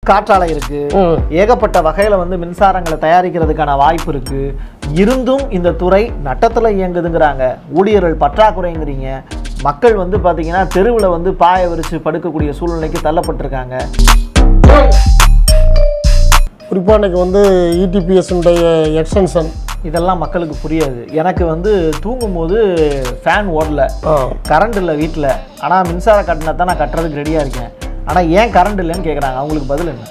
காற்றாலை இருக்கு ம். ஏகப்பட்ட வகையில வந்து மின்சாரங்களை தயாரிக்கிறதுக்கான வாய்ப்பு இருக்கு இருந்தும் இந்த துறை நட்டத்துல இயங்குதுங்கிறாங்க ஊழியர்கள் பற்றாக்குறைங்கிறீங்க மக்கள் வந்து பாத்தீங்கன்னா தெருவில் வந்து பாய விரிச்சு படுக்கக்கூடிய சூழ்நிலைக்கு தள்ளப்பட்டிருக்காங்க குறிப்பாக இன்னைக்கு வந்து இடிபிஎஸ்னுடைய எக்ஸ்டென்ஷன் இதெல்லாம் மக்களுக்கு புரியாது எனக்கு வந்து தூங்கும்போது ஃபேன் ஓடல ஆ கரண்ட் இல்லை வீட்டில் ஆனால் மின்சார கட்டணத்தை நான் கட்டுறதுக்கு ரெடியாக இருக்கேன் ஆனால் ஏன் கரண்ட் இல்லைன்னு கேட்குறாங்க அவங்களுக்கு பதில் என்ன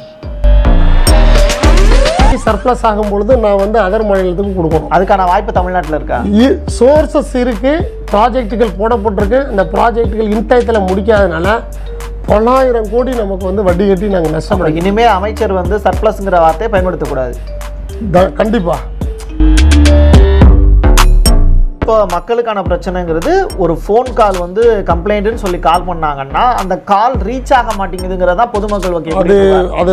சர்ப்ளஸ் ஆகும் பொழுது நான் வந்து அதர் மாநிலத்துக்கு கொடுக்கணும் அதுக்கான வாய்ப்பு தமிழ்நாட்டில் இருக்கா சோர்சஸ் இருக்கு ப்ராஜெக்ட்டுகள் போடப்பட்டிருக்கு இந்த ப்ராஜெக்ட்டுகள் இன்டயத்தில் முடிக்காதனால தொள்ளாயிரம் கோடி நமக்கு வந்து வட்டி கட்டி நாங்கள் நஷ்டப்படும் இனிமே அமைச்சர் வந்து சர்ப்ளஸ்ங்கிற வார்த்தையை பயன்படுத்தக்கூடாது கண்டிப்பாக இப்போ மக்களுக்கான பிரச்சனைங்கிறது ஒரு ஃபோன் கால் வந்து கம்ப்ளைண்ட்னு சொல்லி கால் பண்ணாங்கன்னா அந்த கால் ரீச் ஆக மாட்டேங்குதுங்கிறதா பொதுமக்கள் அது வைக்கக்கூடிய புகார். அது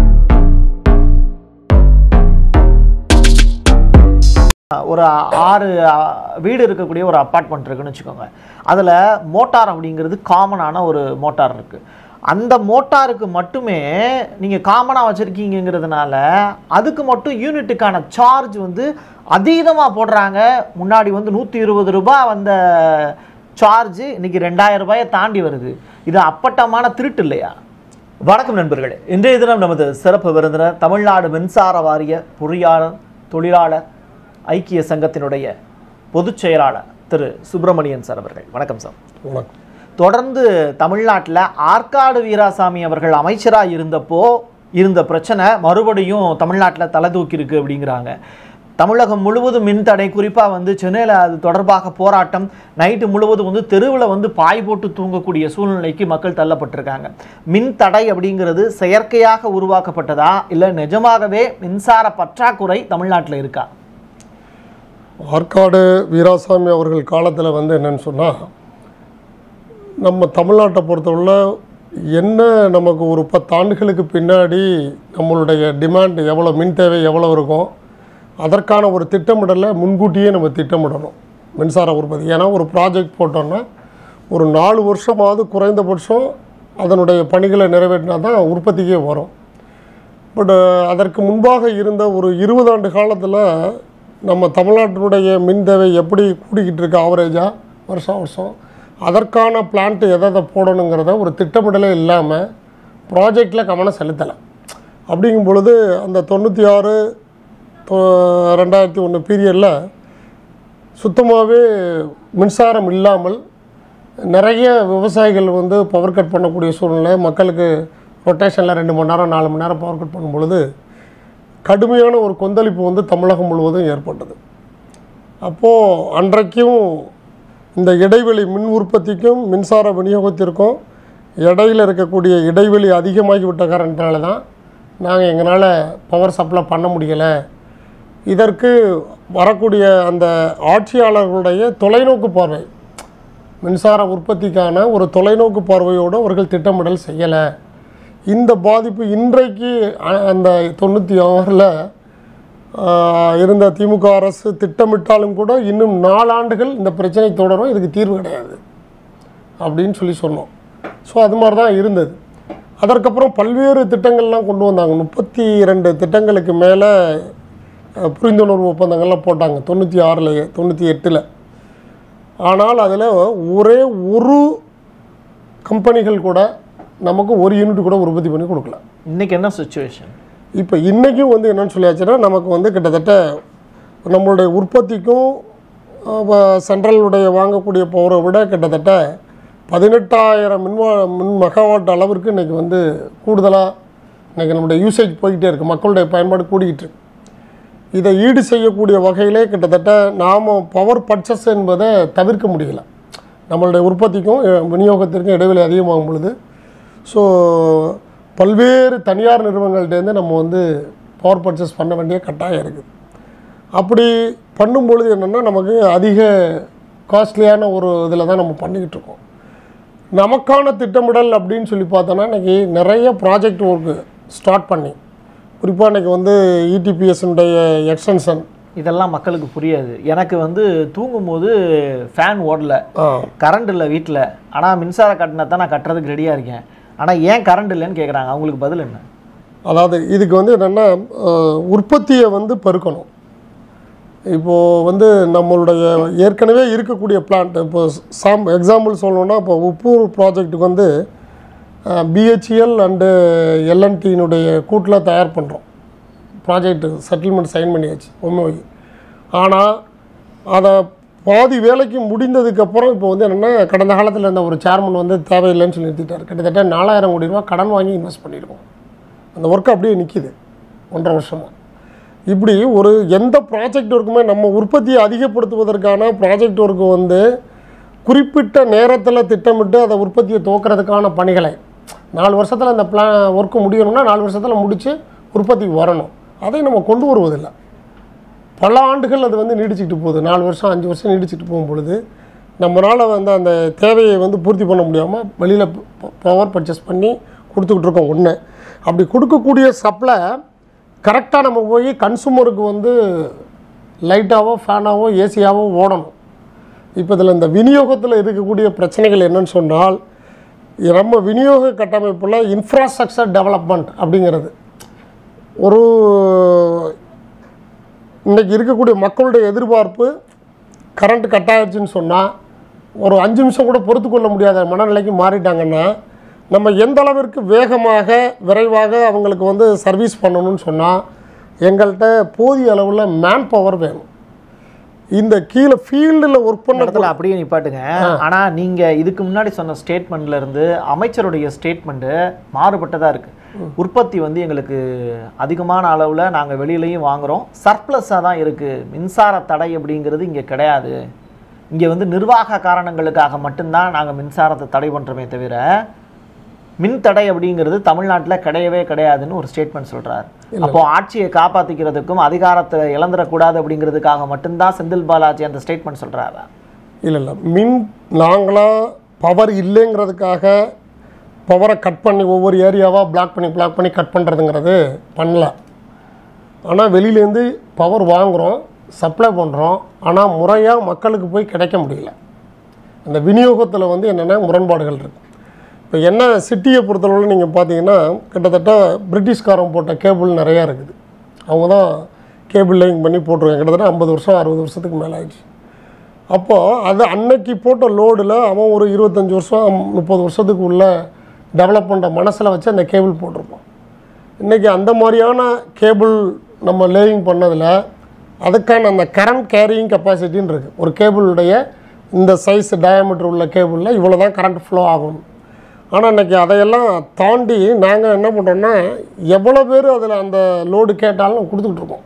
ஒரு ஆறு அ, வீடு இருக்கக்கூடிய ஒரு அப்பார்ட்மெண்ட் இருக்குன்னு வச்சுக்கோங்க அதில் மோட்டார் அப்படிங்கிறது காமனான ஒரு மோட்டார் இருக்குது அந்த மோட்டாருக்கு மட்டுமே நீங்கள் காமனாக வச்சுருக்கீங்கிறதுனால அதுக்கு மட்டும் யூனிட்டுக்கான சார்ஜ் வந்து அதீதமாக போடுறாங்க முன்னாடி வந்து நூற்றி இருபது ரூபாய் வந்த சார்ஜ் இன்னைக்கு ரெண்டாயிரம் ரூபாயை தாண்டி வருது இது அப்பட்டமான திருட்டு இல்லையா வணக்கம் நண்பர்களே இன்றைய தினம் நமது சிறப்பு விருந்தினர் தமிழ்நாடு மின்சார வாரிய பொறியாளர் தொழிலாளர் ஐக்கிய சங்கத்தினுடைய பொதுச் செயலாளர் திரு சுப்பிரமணியன் சார் அவர்கள் வணக்கம் சார் வணக்கம் தொடர்ந்து தமிழ்நாட்டில் ஆற்காடு வீராசாமி அவர்கள் அமைச்சராக இருந்தப்போ இருந்த பிரச்சனை மறுபடியும் தமிழ்நாட்டில் தலை தூக்கியிருக்கு அப்படிங்கிறாங்க தமிழகம் முழுவதும் மின் தடை குறிப்பாக வந்து சென்னையில் அது தொடர்பாக போராட்டம் நைட்டு முழுவதும் வந்து தெருவில் வந்து பாய் போட்டு தூங்கக்கூடிய சூழ்நிலைக்கு மக்கள் தள்ளப்பட்டிருக்காங்க மின் தடை அப்படிங்கிறது செயற்கையாக உருவாக்கப்பட்டதா இல்லை நிஜமாகவே மின்சார பற்றாக்குறை தமிழ்நாட்டில் இருக்கா ஆற்காடு வீராசாமி அவர்கள் காலத்தில் வந்து என்னன்னு சொன்னால் நம்ம தமிழ்நாட்டை பொறுத்தவரை என்ன நமக்கு ஒரு பத்தாண்டுகளுக்கு பின்னாடி நம்மளுடைய டிமாண்ட் எவ்வளோ மின் தேவை எவ்வளோ இருக்கும் அதற்கான ஒரு திட்டமிடலை முன்கூட்டியே நம்ம திட்டமிடணும் மின்சார உற்பத்தி ஏன்னா ஒரு ப்ராஜெக்ட் போட்டோம்னா ஒரு நாலு வருஷமாவது குறைந்தபட்சம் அதனுடைய பணிகளை நிறைவேற்றினா தான் உற்பத்திக்கே வரும் பட் அதற்கு முன்பாக இருந்த ஒரு இருபது ஆண்டு காலத்தில் நம்ம தமிழ்நாட்டினுடைய மின் தேவை எப்படி கூடிக்கிட்டு இருக்கு ஆவரேஜாக வருஷம் வருஷம் அதற்கான பிளான்ட்டு எதை எதை போடணுங்கிறத ஒரு திட்டமிடலே இல்லாமல் ப்ராஜெக்டில் கவனம் செலுத்தலை அப்படிங்கும் பொழுது அந்த தொண்ணூற்றி ஆறு ரெண்டாயிரத்தி ஒன்று பீரியடில் சுத்தமாகவே மின்சாரம் இல்லாமல் நிறைய விவசாயிகள் வந்து பவர் கட் பண்ணக்கூடிய சூழ்நிலை மக்களுக்கு ரொட்டேஷனில் ரெண்டு மணி நேரம் நாலு மணி நேரம் பவர் கட் பண்ணும் பொழுது கடுமையான ஒரு கொந்தளிப்பு வந்து தமிழகம் முழுவதும் ஏற்பட்டது அப்போது அன்றைக்கும் இந்த இடைவெளி மின் உற்பத்திக்கும் மின்சார விநியோகத்திற்கும் இடையில் இருக்கக்கூடிய இடைவெளி அதிகமாகி விட்ட காரணத்தினால தான் நாங்கள் எங்களால் பவர் சப்ளை பண்ண முடியலை இதற்கு வரக்கூடிய அந்த ஆட்சியாளர்களுடைய தொலைநோக்கு பார்வை மின்சார உற்பத்திக்கான ஒரு தொலைநோக்கு பார்வையோடு அவர்கள் திட்டமிடல் செய்யலை இந்த பாதிப்பு இன்றைக்கு அ- அந்த தொண்ணூற்றி ஆறில் இருந்த திமுக அரசு திட்டமிட்டாலும் கூட இன்னும் நாலாண்டுகள் இந்த பிரச்சனை தொடரும் இதுக்கு தீர்வு கிடையாது அப்படின்னு சொல்லி சொன்னோம் ஸோ அது மாதிரி தான் இருந்தது அதற்கப்புறம் பல்வேறு திட்டங்கள்லாம் கொண்டு வந்தாங்க முப்பத்தி ரெண்டு திட்டங்களுக்கு மேலே புரிந்துணர்வு ஒப்பந்தங்கள்லாம் போட்டாங்க தொண்ணூற்றி ஆறுலையே தொண்ணூற்றி எட்டில் ஆனால் அதில் ஒரே ஒரு கம்பெனிகள் கூட நமக்கு ஒரு யூனிட் கூட உற்பத்தி பண்ணி கொடுக்கல இன்னைக்கு என்ன சுச்சுவேஷன் இப்போ இன்றைக்கும் வந்து என்னன்னு சொல்லியாச்சுன்னா நமக்கு வந்து கிட்டத்தட்ட நம்மளுடைய உற்பத்திக்கும் அஹ், சென்ட்ரலுடைய வாங்கக்கூடிய பவரை விட கிட்டத்தட்ட பதினெட்டாயிரம் மின்வா மின் மெகாவாட் அளவிற்கு இன்றைக்கி வந்து கூடுதலாக இன்றைக்கி நம்மளுடைய யூசேஜ் போய்கிட்டே இருக்குது மக்களுடைய பயன்பாடு கூடிக்கிட்டு இருக்கு இதை ஈடு செய்யக்கூடிய வகையிலே கிட்டத்தட்ட நாம் பவர் பர்ச்சஸ் என்பதை தவிர்க்க முடியல நம்மளுடைய உற்பத்திக்கும் அஹ், விநியோகத்திற்கும் இடைவெளி அதிகமாகும் பொழுது ஸோ பல்வேறு தனியார் நிறுவனங்கள்டேருந்து நம்ம வந்து பவர் பர்ச்சேஸ் பண்ண வேண்டிய கட்டாயம் இருக்குது அப்படி பண்ணும் பொழுது என்னென்னா நமக்கு அதிக காஸ்ட்லியான ஒரு இதில் தான் நம்ம பண்ணிக்கிட்டு இருக்கோம் நமக்கான திட்டமிடல் அப்படின்னு சொல்லி பார்த்தோன்னா இன்றைக்கி நிறைய ப்ராஜெக்ட் ஒர்க்கு ஸ்டார்ட் பண்ணி குறிப்பாக இன்றைக்கி வந்து இடிபிஎஸ்னுடைய எக்ஸ்டென்ஷன் இதெல்லாம் மக்களுக்கு புரியாது எனக்கு வந்து தூங்கும்போது ஃபேன் ஓடல ஆ கரண்ட் இல்லை வீட்டில் ஆனால் மின்சார கட்டணத்தை நான் கட்டுறதுக்கு ரெடியாக இருக்கேன் ஆனால் ஏன் கரண்ட் இல்லைன்னு கேட்குறாங்க அவங்களுக்கு பதில் என்ன அதாவது இதுக்கு வந்து என்னென்னா உற்பத்தியை வந்து பெருக்கணும் இப்போது வந்து நம்மளுடைய ஏற்கனவே இருக்கக்கூடிய பிளான்ட் இப்போ சாம் எக்ஸாம்பிள் சொல்லணும்னா இப்போ உப்பூர் ப்ராஜெக்ட்டுக்கு வந்து பிஹெச்இஎல் அண்டு எல்என்டியினுடைய கூட்டில் தயார் பண்ணுறோம் ப்ராஜெக்ட் செட்டில்மெண்ட் சைன் பண்ணியாச்சு உண்மை ஆனால் அதை பாதி வேலைக்கு முடிந்ததுக்கப்புறம் இப்போ வந்து என்னென்னா கடந்த காலத்தில் இருந்த ஒரு சேர்மன் வந்து தேவையில்லைன்னு சொல்லி நிறுத்திட்டார் கிட்டத்தட்ட நாலாயிரம் கோடி ரூபா கடன் வாங்கி இன்வெஸ்ட் பண்ணியிருக்கோம் அந்த ஒர்க் அப்படியே நிற்கிது ஒன்றரை வருஷமாக இப்படி ஒரு எந்த ப்ராஜெக்ட் ஒர்க்குமே நம்ம உற்பத்தியை அதிகப்படுத்துவதற்கான ப்ராஜெக்ட் ஒர்க்கு வந்து குறிப்பிட்ட நேரத்தில் திட்டமிட்டு அதை உற்பத்தியை துவக்கிறதுக்கான பணிகளை நாலு வருஷத்தில் அந்த பிளா ஒர்க்கு முடியணும்னா நாலு வருஷத்தில் முடித்து உற்பத்திக்கு வரணும் அதை நம்ம கொண்டு வருவதில்லை பல ஆண்டுகள் அது வந்து நீடிச்சுக்கிட்டு போகுது நாலு வருஷம் அஞ்சு வருஷம் நீடிச்சுட்டு போகும் பொழுது நம்மளால் வந்து அந்த தேவையை வந்து பூர்த்தி பண்ண முடியாமல் வெளியில் பவர் பர்ச்சேஸ் பண்ணி கொடுத்துக்கிட்டு இருக்கோம் ஒன்று அப்படி கொடுக்கக்கூடிய சப்ளை கரெக்டாக நம்ம போய் கன்சூமருக்கு வந்து லைட்டாவோ ஃபேனாவோ ஏசியாவோ ஓடணும் இப்போ இதில் இந்த விநியோகத்தில் இருக்கக்கூடிய பிரச்சனைகள் என்னன்னு சொன்னால் நம்ம விநியோக கட்டமைப்பில் இன்ஃப்ராஸ்ட்ரக்சர் டெவலப்மெண்ட் அப்படிங்கிறது ஒரு இன்றைக்கி இருக்கக்கூடிய மக்களுடைய எதிர்பார்ப்பு கரண்ட் கட் ஆயிடுச்சுன்னு சொன்னால் ஒரு அஞ்சு நிமிஷம் கூட பொறுத்து கொள்ள முடியாத மனநிலைக்கு மாறிட்டாங்கன்னா நம்ம எந்த அளவிற்கு வேகமாக விரைவாக அவங்களுக்கு வந்து சர்வீஸ் பண்ணணும்னு சொன்னால் எங்கள்கிட்ட போதிய அளவில் மேன் பவர் வேணும் இந்த கீழே ஃபீல்டில் ஒர்க் பண்ண இடத்துல அப்படியே நிப்பாட்டுங்க ஆனா நீங்க இதுக்கு முன்னாடி சொன்ன ஸ்டேட்மெண்ட்ல இருந்து அமைச்சருடைய ஸ்டேட்மெண்ட் மாறுபட்டதா இருக்கு உற்பத்தி வந்து எங்களுக்கு அதிகமான அளவுல நாங்க வெளியிலயும் வாங்குறோம் சர்ப்ளஸா தான் இருக்கு மின்சார தடை அப்படிங்கிறது இங்க கிடையாது இங்க வந்து நிர்வாக காரணங்களுக்காக மட்டும்தான் நாங்க மின்சாரத்தை தடை பண்றோமே தவிர மின் தடை அப்படிங்கிறது தமிழ்நாட்டுல கிடையவே கிடையாதுன்னு ஒரு ஸ்டேட்மெண்ட் சொல்றாரு அப்போ ஆட்சியை காப்பாத்திக்கிறதுக்கும் அதிகாரத்தை இழந்துடக்கூடாது அப்படிங்கிறதுக்காக மட்டும்தான் செந்தில் பாலாஜி அந்த ஸ்டேட்மெண்ட் சொல்றாரு இல்லை இல்லை மின் நாங்களாக பவர் இல்லைங்கிறதுக்காக பவரை கட் பண்ணி ஒவ்வொரு ஏரியாவாக பிளாக் பண்ணி பிளாக் பண்ணி கட் பண்ணுறதுங்கிறது பண்ணல ஆனால் வெளியிலேருந்து பவர் வாங்குகிறோம் சப்ளை பண்ணுறோம் ஆனால் முறையாக மக்களுக்கு போய் கிடைக்க முடியல அந்த விநியோகத்தில் வந்து என்னென்ன முரண்பாடுகள் இருக்குது இப்போ என்ன சிட்டியை பொறுத்தளவில் நீங்கள் பார்த்தீங்கன்னா கிட்டத்தட்ட பிரிட்டிஷ்காரன் போட்ட கேபிள் நிறையா இருக்குது அவங்க தான் கேபிள் லைன் பண்ணி போட்டிருக்காங்க கிட்டத்தட்ட ஐம்பது வருஷம் அறுபது வருஷத்துக்கு மேலே ஆயிடுச்சு அப்போது அது அன்னைக்கு போட்ட லோடில் அவன் ஒரு இருபத்தஞ்சி வருஷம் முப்பது வருஷத்துக்கு உள்ள டெவலப் பண்ணுற மனசில் வச்சு அந்த கேபிள் போட்டிருப்பான் இன்றைக்கி அந்த மாதிரியான கேபிள் நம்ம லேயிங் பண்ணதில் அதுக்கான அந்த கரண்ட் கேரியிங் கெப்பாசிட்டின்னு இருக்குது ஒரு கேபிளுடைய இந்த சைஸ் டயாமீட்டர் உள்ள கேபிளில் இவ்வளோ தான் கரண்ட் ஃப்ளோ ஆகும் ஆனால் இன்றைக்கி அதையெல்லாம் தாண்டி நாங்கள் என்ன பண்ணுறோன்னா எவ்வளோ பேர் அதில் அந்த லோடு கேட்டாலும் கொடுத்துக்கிட்டு இருக்கோம்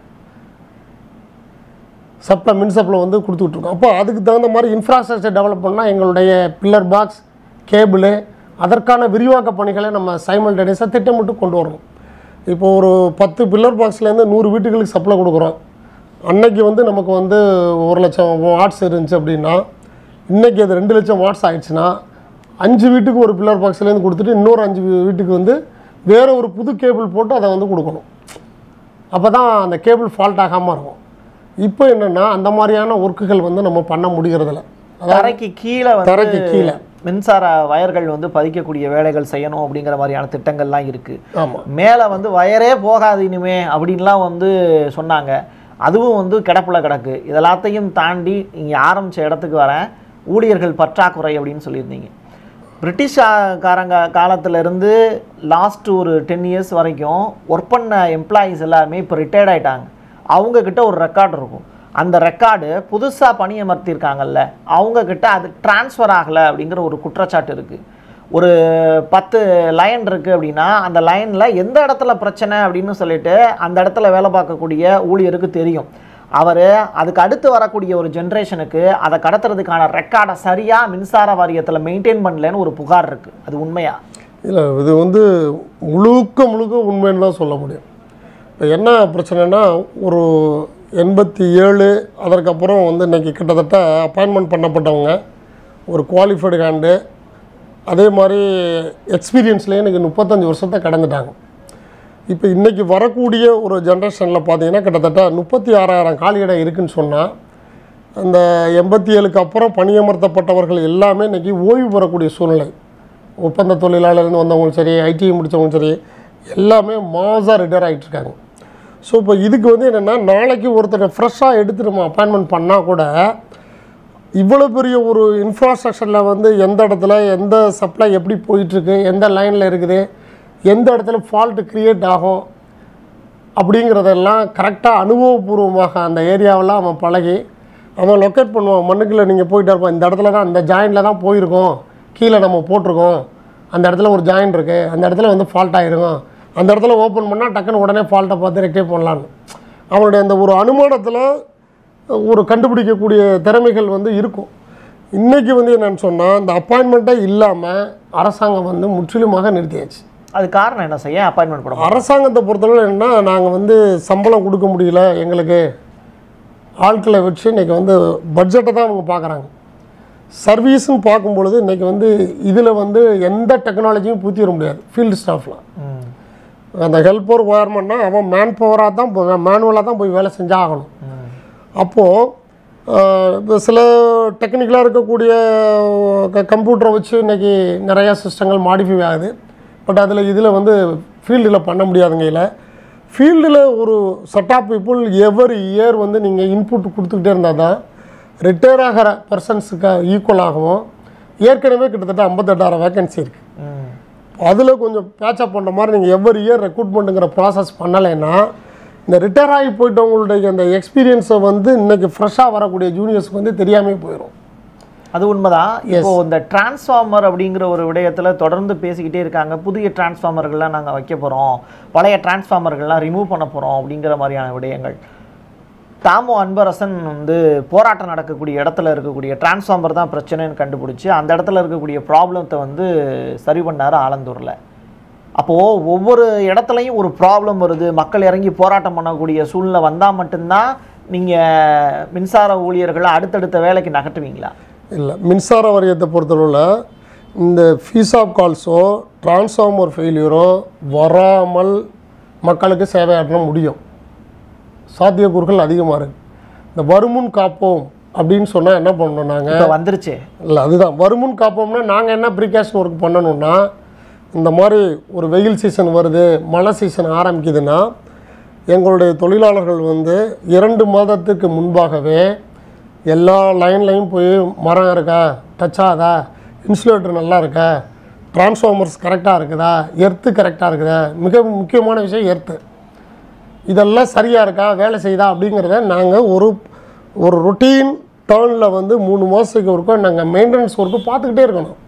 சப்ளை மின் சப்ளை வந்து கொடுத்துக்கிட்டு இருக்கோம் அப்போ அதுக்கு தகுந்த மாதிரி இன்ஃப்ராஸ்ட்ரக்சர் டெவலப் பண்ணால் எங்களுடைய பில்லர் பாக்ஸ் கேபிள் அதற்கான விரிவாக்க பணிகளை நம்ம சைமல்டேனியஸாக திட்டமிட்டு கொண்டு வரணும் இப்போ ஒரு பத்து பில்லர் பாக்ஸ்லேருந்து நூறு வீட்டுகளுக்கு சப்ளை கொடுக்குறோம் அன்னைக்கு வந்து நமக்கு வந்து ஒரு லட்சம் வாட்ஸ் இருந்துச்சு அப்படின்னா இன்றைக்கி அது ரெண்டு லட்சம் வாட்ஸ் ஆயிடுச்சுன்னா அஞ்சு வீட்டுக்கு ஒரு பில்லர் பாக்ஸ்லேருந்து கொடுத்துட்டு இன்னொரு அஞ்சு வீ- வீட்டுக்கு வந்து வேறு ஒரு புது கேபிள் போட்டு அதை வந்து கொடுக்கணும் அப்போ தான் அந்த கேபிள் ஃபால்ட் ஆகாமல் இருக்கும் இப்போ என்னென்னா அந்த மாதிரியான ஒர்க்குகள் வந்து நம்ம பண்ண முடிகிறதில்ல தரைக்கு கீழே வந்து தரைக்கு கீழே மின்சார வயர்கள் வந்து பதிக்கக்கூடிய வேலைகள் செய்யணும் அப்படிங்கிற மாதிரியான திட்டங்கள்லாம் இருக்கு ஆமாம் மேலே வந்து வயரே போகாது இனிமே அப்படின்லாம் வந்து சொன்னாங்க அதுவும் வந்து கிடப்புல கிடக்கு இதெல்லாத்தையும் தாண்டி இங்கே ஆரம்பிச்ச இடத்துக்கு வரேன் ஊழியர்கள் பற்றாக்குறை அப்படின்னு சொல்லியிருந்தீங்க பிரிட்டிஷ்காரங்க காலத்துல இருந்து லாஸ்ட் ஒரு டென் இயர்ஸ் வரைக்கும் ஒர்க் பண்ண எம்ப்ளாயீஸ் எல்லாருமே இப்போ ரிட்டையர்ட் ஆயிட்டாங்க அவங்க கிட்ட ஒரு ரெக்கார்டு இருக்கும் அந்த ரெக்கார்டு புதுசாக பணியமர்த்தியிருக்காங்கல்ல அவங்க கிட்ட அது டிரான்ஸ்ஃபர் ஆகலை அப்படிங்கிற ஒரு குற்றச்சாட்டு இருக்குது ஒரு பத்து லைன் இருக்குது அப்படின்னா அந்த லைனில் எந்த இடத்துல பிரச்சனை அப்படின்னு சொல்லிட்டு அந்த இடத்துல வேலை பார்க்கக்கூடிய ஊழியருக்கு தெரியும் அவர் அதுக்கு அடுத்து வரக்கூடிய ஒரு ஜென்ரேஷனுக்கு அதை கடத்துறதுக்கான ரெக்கார்டை சரியாக மின்சார வாரியத்தில் மெயின்டைன் பண்ணலன்னு ஒரு புகார் இருக்குது அது உண்மையா இல்லை இது வந்து முழுக்க முழுக்க உண்மைன்னு தான் சொல்ல முடியும் இப்போ என்ன பிரச்சனைனா ஒரு எண்பத்தி ஏழு அதற்கப்புறம் வந்து இன்றைக்கி கிட்டத்தட்ட அப்பாயின்மெண்ட் பண்ணப்பட்டவங்க ஒரு குவாலிஃபைடு ஹேண்டு அதே மாதிரி எக்ஸ்பீரியன்ஸ்லேயே இன்றைக்கி முப்பத்தஞ்சு வருஷத்தை கடந்துட்டாங்க இப்போ இன்றைக்கி வரக்கூடிய ஒரு ஜென்ரேஷனில் பார்த்தீங்கன்னா கிட்டத்தட்ட முப்பத்தி ஆறாயிரம் காலியிடம் இருக்குன்னு சொன்னால் அந்த எண்பத்தி ஏழுக்கு அப்புறம் பணியமர்த்தப்பட்டவர்கள் எல்லாமே இன்றைக்கி ஓய்வு பெறக்கூடிய சூழ்நிலை ஒப்பந்த தொழிலாளர்னு வந்தவங்களும் சரி ஐடிஐ முடித்தவங்களும் சரி எல்லாமே மாசாக ரிட்டையர் ஆகிட்டு இருக்காங்க ஸோ இப்போ இதுக்கு வந்து என்னென்னா நாளைக்கு ஒருத்தர் ஃப்ரெஷ்ஷாக எடுத்து நம்ம அப்பாயின்மெண்ட் பண்ணால் கூட இவ்வளோ பெரிய ஒரு இன்ஃப்ராஸ்ட்ரக்சரில் வந்து எந்த இடத்துல எந்த சப்ளை எப்படி போயிட்டுருக்கு எந்த லைனில் இருக்குது எந்த இடத்துல ஃபால்ட்டு க்ரியேட் ஆகும் அப்படிங்கிறதெல்லாம் கரெக்டாக அனுபவபூர்வமாக அந்த ஏரியாவெல்லாம் அவன் பழகி அவன் லொக்கேட் பண்ணுவான் மண்ணுக்குள்ளே நீங்கள் போயிட்டு இருப்பான் இந்த இடத்துல தான் இந்த ஜாயிண்டில் தான் போயிருக்கோம் கீழே நம்ம போட்டிருக்கோம் அந்த இடத்துல ஒரு ஜாயின் இருக்குது அந்த இடத்துல வந்து ஃபால்ட் ஆகிருக்கும் அந்த இடத்துல ஓப்பன் பண்ணால் டக்குன்னு உடனே ஃபால்ட்டை பார்த்து ரெக்டே பண்ணலான்னு அவனுடைய அந்த ஒரு அனுமானத்தில் ஒரு கண்டுபிடிக்கக்கூடிய திறமைகள் வந்து இருக்கும் இன்றைக்கி வந்து என்னென்னு சொன்னால் இந்த அப்பாயின்மெண்ட்டே இல்லாமல் அரசாங்கம் வந்து முற்றிலுமாக நிறுத்தியாச்சு அது காரணம் என்ன செய்ய அப்பாயின்மெண்ட் போட அரசாங்கத்தை பொறுத்தளவு என்னன்னா நாங்கள் வந்து சம்பளம் கொடுக்க முடியல எங்களுக்கு ஆட்களை வச்சு இன்றைக்கி வந்து பட்ஜெட்டை தான் அவங்க பார்க்குறாங்க சர்வீஸ்னு பார்க்கும் பொழுது இன்றைக்கி வந்து இதில் வந்து எந்த டெக்னாலஜியும் பூத்திட முடியாது ஃபீல்டு ஸ்டாஃப்லாம் ம் அந்த ஹெல்ப்பர் ஒயர்மெண்ட்னா அவன் மேன் பவராக தான் மேனுவலாக தான் போய் வேலை செஞ்சாகணும் ம் அப்போது இப்போ சில டெக்னிக்கலாக இருக்கக்கூடிய கம்ப்யூட்டரை வச்சு இன்றைக்கி நிறையா சிஸ்டங்கள் மாடிஃபை ஆகுது பட் அதில் இதில் வந்து ஃபீல்டில் பண்ண முடியாதுங்கையில் ஃபீல்டில் ஒரு set of people every year வந்து நீங்கள் இன்புட் கொடுத்துக்கிட்டே இருந்தால் தான் ரிட்டையர் ஆகிற பர்சன்ஸுக்கு ஈக்குவலாகவும் ஏற்கனவே கிட்டத்தட்ட ஐம்பத்தெட்டாயிரம் வேகன்சி இருக்குது ம் அதில் கொஞ்சம் பேச்சப் பண்ணுற மாதிரி நீங்கள் எவ்வரி இயர் ரெக்ரூட்மெண்ட்டுங்கிற ப்ராசஸ் பண்ணலைன்னா இந்த ரிட்டையர் ஆகி போயிட்டவங்களுடைய அந்த எக்ஸ்பீரியன்ஸை வந்து இன்னைக்கு ஃப்ரெஷ்ஷாக வரக்கூடிய ஜூனியர்ஸ்க்கு வந்து தெரியாமே போயிடும் அது உண்மைதான் இப்போ இந்த டிரான்ஸ்ஃபார்மர் அப்படிங்கிற ஒரு விடயத்துல தொடர்ந்து பேசிக்கிட்டே இருக்காங்க புதிய டிரான்ஸ்ஃபார்மர்கள்லாம் நாங்க வைக்க போறோம் பழைய டிரான்ஸ்ஃபார்மர்கள்லாம் ரிமூவ் பண்ண போறோம் அப்படிங்கிற மாதிரியான விடயங்கள் தாமோ அன்பரசன் வந்து போராட்டம் நடக்கக்கூடிய இடத்துல இருக்கக்கூடிய டிரான்ஸ்ஃபார்மர் தான் பிரச்சனைன்னு கண்டுபிடிச்சு அந்த இடத்துல இருக்கக்கூடிய ப்ராப்ளத்தை வந்து சரி பண்ணாரு ஆலந்தூர்ல அப்போ ஒவ்வொரு இடத்துலையும் ஒரு ப்ராப்ளம் வருது மக்கள் இறங்கி போராட்டம் பண்ணக்கூடிய சூழ்நிலை வந்தா மட்டும்தான் நீங்க மின்சார ஊழியர்களை அடுத்தடுத்த வேலைக்கு நகட்டுவீங்களா இல்லை மின்சார வாரியத்தை பொறுத்தளவில் இந்த ஃபீஸ் ஆஃப் கால்ஸோ டிரான்ஸ்ஃபார்மர் ஃபெயிலியரோ வராமல் மக்களுக்கு சேவையாற்ற முடியும் சாத்தியக்கூறுகள் அதிகமாக இருக்குது இந்த வருமுன் காப்போம் அப்படின்னு சொன்னால் என்ன பண்ணணும் நாங்கள் இப்போ வந்துருச்சு இல்லை அதுதான் வருமுன் காப்போம்னா நாங்கள் என்ன ப்ரிகாஷன் ஒர்க் பண்ணணும்னா இந்த மாதிரி ஒரு வெயில் சீசன் வருது மழை சீசன் ஆரம்பிக்குதுன்னா எங்களுடைய தொழிலாளர்கள் வந்து இரண்டு மாதத்துக்கு முன்பாகவே எல்லா லைன்லையும் போய் மரம் இருக்கா டச் ஆகுதா இன்சுலேட்டர் நல்லா இருக்கா டிரான்ஸ்ஃபார்மர்ஸ் கரெக்டாக இருக்குதா எர்த்து கரெக்டாக இருக்குதா மிக முக்கியமான விஷயம் எர்த்து இதெல்லாம் சரியாக இருக்கா வேலை செய்யுதா அப்படிங்கிறத நாங்கள் ஒரு ஒரு ரொட்டீன் டேர்னில் வந்து மூணு மாதத்துக்கு ஒருக்கா நாங்கள் மெயின்டெனன்ஸ் ஒர்க்கு பார்த்துக்கிட்டே இருக்கணும்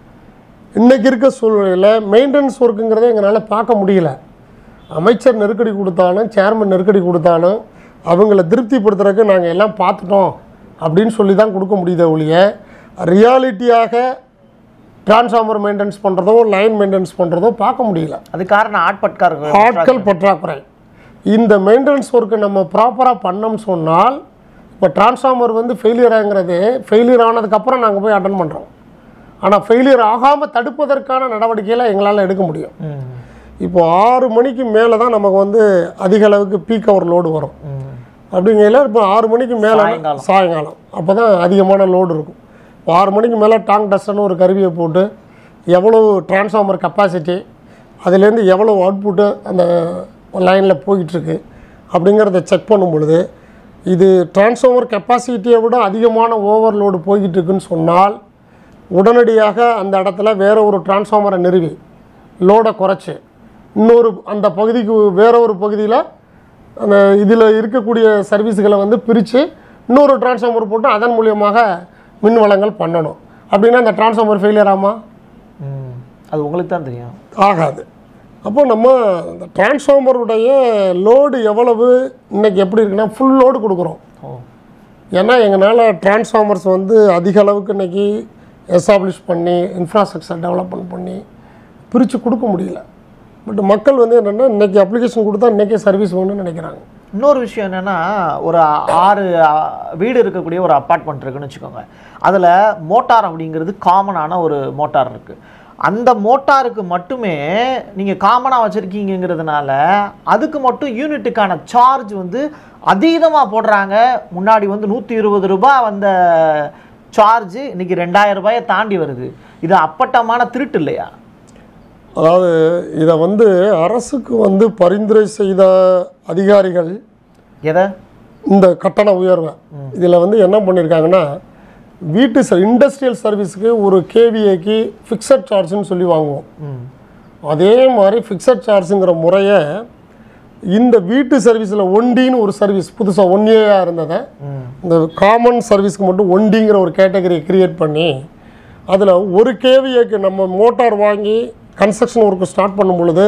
இன்றைக்கி இருக்க சூழ்நிலையில் மெயின்டெனன்ஸ் ஒர்க்குங்கிறத எங்களால் பார்க்க முடியல அமைச்சர் நெருக்கடி கொடுத்தாலும் சேர்மன் நெருக்கடி கொடுத்தாலும் அவங்கள திருப்திப்படுத்துறதுக்கு நாங்கள் எல்லாம் பார்த்துட்டோம் அப்படின்னு சொல்லி தான் கொடுக்க முடியுதே ஒழிய ரியாலிட்டியாக டிரான்ஸ்ஃபார்மர் மெயின்டெனன்ஸ் பண்ணுறதோ லைன் மெயின்டெனன்ஸ் பண்ணுறதோ பார்க்க முடியல அது காரணம் ஆட்பட்காரர்கள் ஆட்கள் பற்றாக்குறை இந்த மெயின்டெனன்ஸ் ஒர்க்கு நம்ம ப்ராப்பராக பண்ணோம்னு சொன்னால் இப்போ டிரான்ஸ்ஃபார்மர் வந்து ஃபெயிலியர் ஆகுங்கிறது ஃபெயிலியர் ஆனதுக்கப்புறம் நாங்கள் போய் அட்டன் பண்ணுறோம் ஆனால் ஃபெயிலியர் ஆகாமல் தடுப்பதற்கான நடவடிக்கைகளை எங்களால் எடுக்க முடியும் ம், இப்போ ஆறு மணிக்கு மேலே தான் நமக்கு வந்து அதிக அளவுக்கு பீக் அவர் லோடு வரும் ம். அப்படிங்கையில் இப்போ ஆறு மணிக்கு மேலே சாயங்காலம். சாயங்காலம் அப்போ தான் அதிகமான லோடு இருக்கும் இப்போ ஆறு மணிக்கு மேலே டாங் டஸ்ட்னு ஒரு கருவியை போட்டு எவ்வளோ டிரான்ஸ்ஃபார்மர் கெப்பாசிட்டி அதுலேருந்து எவ்வளோ அவுட்புட்டு அந்த லைனில் போயிட்டுருக்கு அப்படிங்கிறத செக் பண்ணும் பொழுது இது டிரான்ஸ்ஃபார்மர் கெப்பாசிட்டியை விட அதிகமான ஓவர்லோடு போய்கிட்டு இருக்குன்னு சொன்னால் உடனடியாக அந்த இடத்துல வேற ஒரு டிரான்ஸ்ஃபார்மரை நிறுவி லோடை குறைச்சி இன்னொரு அந்த பகுதிக்கு வேற ஒரு பகுதியில் அந்த இதில் இருக்கக்கூடிய சர்வீஸுகளை வந்து பிரித்து இன்னொரு டிரான்ஸ்ஃபார்மர் போட்டு அதன் மூலியமாக மின் வளங்கள் பண்ணணும் அப்படின்னா அந்த டிரான்ஸ்ஃபார்மர் ஃபெயிலியர் ஆமா ம். அது உங்களுக்கு தான் தெரியும் ஆகாது அப்போ நம்ம இந்த டிரான்ஸ்ஃபார்மருடைய லோடு எவ்வளவு இன்னைக்கு எப்படி இருக்குன்னா ஃபுல் லோடு கொடுக்குறோம் ஓ ஏன்னா எங்களால் டிரான்ஸ்ஃபார்மர்ஸ் வந்து அதிக அளவுக்கு இன்னைக்கு எஸ்டாப்ளிஷ் பண்ணி இன்ஃப்ராஸ்ட்ரக்சர் டெவலப்மெண்ட் பண்ணி பிரித்து கொடுக்க முடியல பட் மக்கள் வந்து என்னென்னா இன்னைக்கு அப்ளிகேஷன் கொடுத்தா இன்றைக்கே சர்வீஸ் வேணும்னு நினைக்கிறாங்க இன்னொரு விஷயம் என்னன்னா ஒரு ஆறு அ, வீடு இருக்கக்கூடிய ஒரு அப்பார்ட்மெண்ட் இருக்குன்னு வச்சுக்கோங்க அதில் மோட்டார் அப்படிங்கிறது காமனான ஒரு மோட்டார் இருக்குது அந்த மோட்டாருக்கு மட்டுமே நீங்கள் காமனாக வச்சுருக்கீங்கிறதுனால அதுக்கு மட்டும் யூனிட்டுக்கான சார்ஜ் வந்து அதீதமாக போடுறாங்க முன்னாடி வந்து நூற்றி இருபது ரூபாய் வந்த சார்ஜ் இன்னைக்கு ரெண்டாயிரம் ரூபாயை தாண்டி வருது இது அப்பட்டமான திருட்டு இல்லையா அதாவது இதை வந்து அரசுக்கு வந்து பரிந்துரை செய்த அதிகாரிகள் எதை இந்த கட்டண உயர்வை இதில் வந்து என்ன பண்ணியிருக்காங்கன்னா வீட்டு ச இண்டஸ்ட்ரியல் சர்வீஸுக்கு ஒரு கேவிஏக்கு ஃபிக்ஸட் சார்ஜ்னு சொல்லி வாங்குவோம் ம் அதே மாதிரி ஃபிக்ஸட் சார்ஜுங்கிற முறையை இந்த வீட்டு சர்வீஸில் ஒண்டின்னு ஒரு சர்வீஸ் புதுசாக ஒன் ஏயாக இருந்ததை ம் இந்த காமன் சர்வீஸ்க்கு மட்டும் ஒண்டிங்கிற ஒரு கேட்டகரியை கிரியேட் பண்ணி அதில் ஒரு கேவிஏக்கு நம்ம மோட்டார் வாங்கி கன்ஸ்ட்ரக்ஷன் ஒர்க்கு ஸ்டார்ட் பண்ணும் பொழுது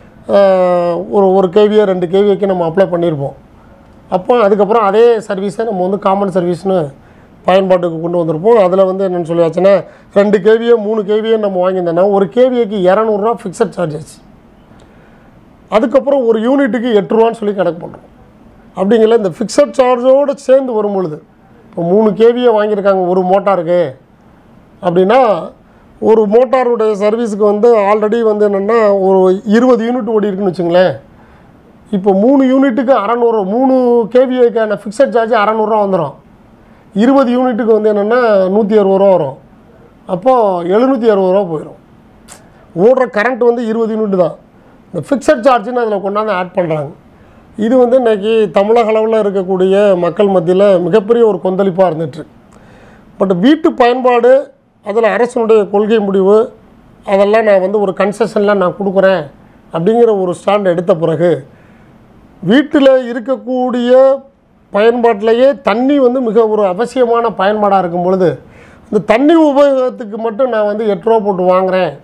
ஆஹ், ஒரு ஒரு கேவிஏ ரெண்டு கேவிஏக்கு நம்ம அப்ளை பண்ணியிருப்போம் அப்போ அதுக்கப்புறம் அதே சர்வீஸை நம்ம வந்து காமன் சர்வீஸ்னு பயன்பாட்டுக்கு கொண்டு வந்திருப்போம் அதில் வந்து என்னென்னு சொல்லியாச்சுன்னா ரெண்டு கேவிஏ மூணு கேவிஏ நம்ம வாங்கியிருந்தோன்னா ஒரு கேவிஏக்கு இரநூறுவா ஃபிக்ஸட் சார்ஜஸ் அதுக்கப்புறம் ஒரு யூனிட்டுக்கு எட்டு ரூபான்னு சொல்லி கணக்கு பண்ணுறோம் அப்படிங்கல இந்த ஃபிக்ஸட் சார்ஜோடு சேர்ந்து வரும் பொழுது இப்போ மூணு கேவியை வாங்கியிருக்காங்க ஒரு மோட்டாருக்கு அப்படின்னா ஒரு மோட்டாருடைய சர்வீஸுக்கு வந்து ஆல்ரெடி வந்து என்னென்னா ஒரு இருபது யூனிட் ஓடி இருக்குன்னு வச்சுங்களேன் இப்போ மூணு யூனிட்டுக்கு அறநூறு மூணு கேவிஏக்கான ஃபிக்ஸட் சார்ஜ் அறநூறுவா வந்துடும் இருபது யூனிட்டுக்கு வந்து என்னென்னா நூற்றி அறுபது ரூபா வரும் அப்போது எழுநூற்றி அறுபது ரூபா போயிடும் ஓடுற கரண்ட் வந்து இருபது யூனிட் தான் இந்த ஃபிக்ஸட் சார்ஜ்னு அதில் கொண்டாந்து ஆட் பண்ணுறாங்க இது வந்து இன்னைக்கு தமிழக அளவில் இருக்கக்கூடிய மக்கள் மத்தியில் மிகப்பெரிய ஒரு கொந்தளிப்பாக இருந்துட்டு பட் வீட்டு பயன்பாடு அதில் அரசனுடைய கொள்கை முடிவு அதெல்லாம் நான் வந்து ஒரு கன்செஷன்லாம் நான் கொடுக்குறேன் அப்படிங்கிற ஒரு ஸ்டாண்ட் எடுத்த பிறகு வீட்டில் இருக்கக்கூடிய பயன்பாட்டிலேயே தண்ணி வந்து மிக ஒரு அவசியமான பயன்பாடாக இருக்கும் பொழுது இந்த தண்ணி உபயோகத்துக்கு மட்டும் நான் வந்து எட்டு ரூபா போட்டு வாங்குறேன்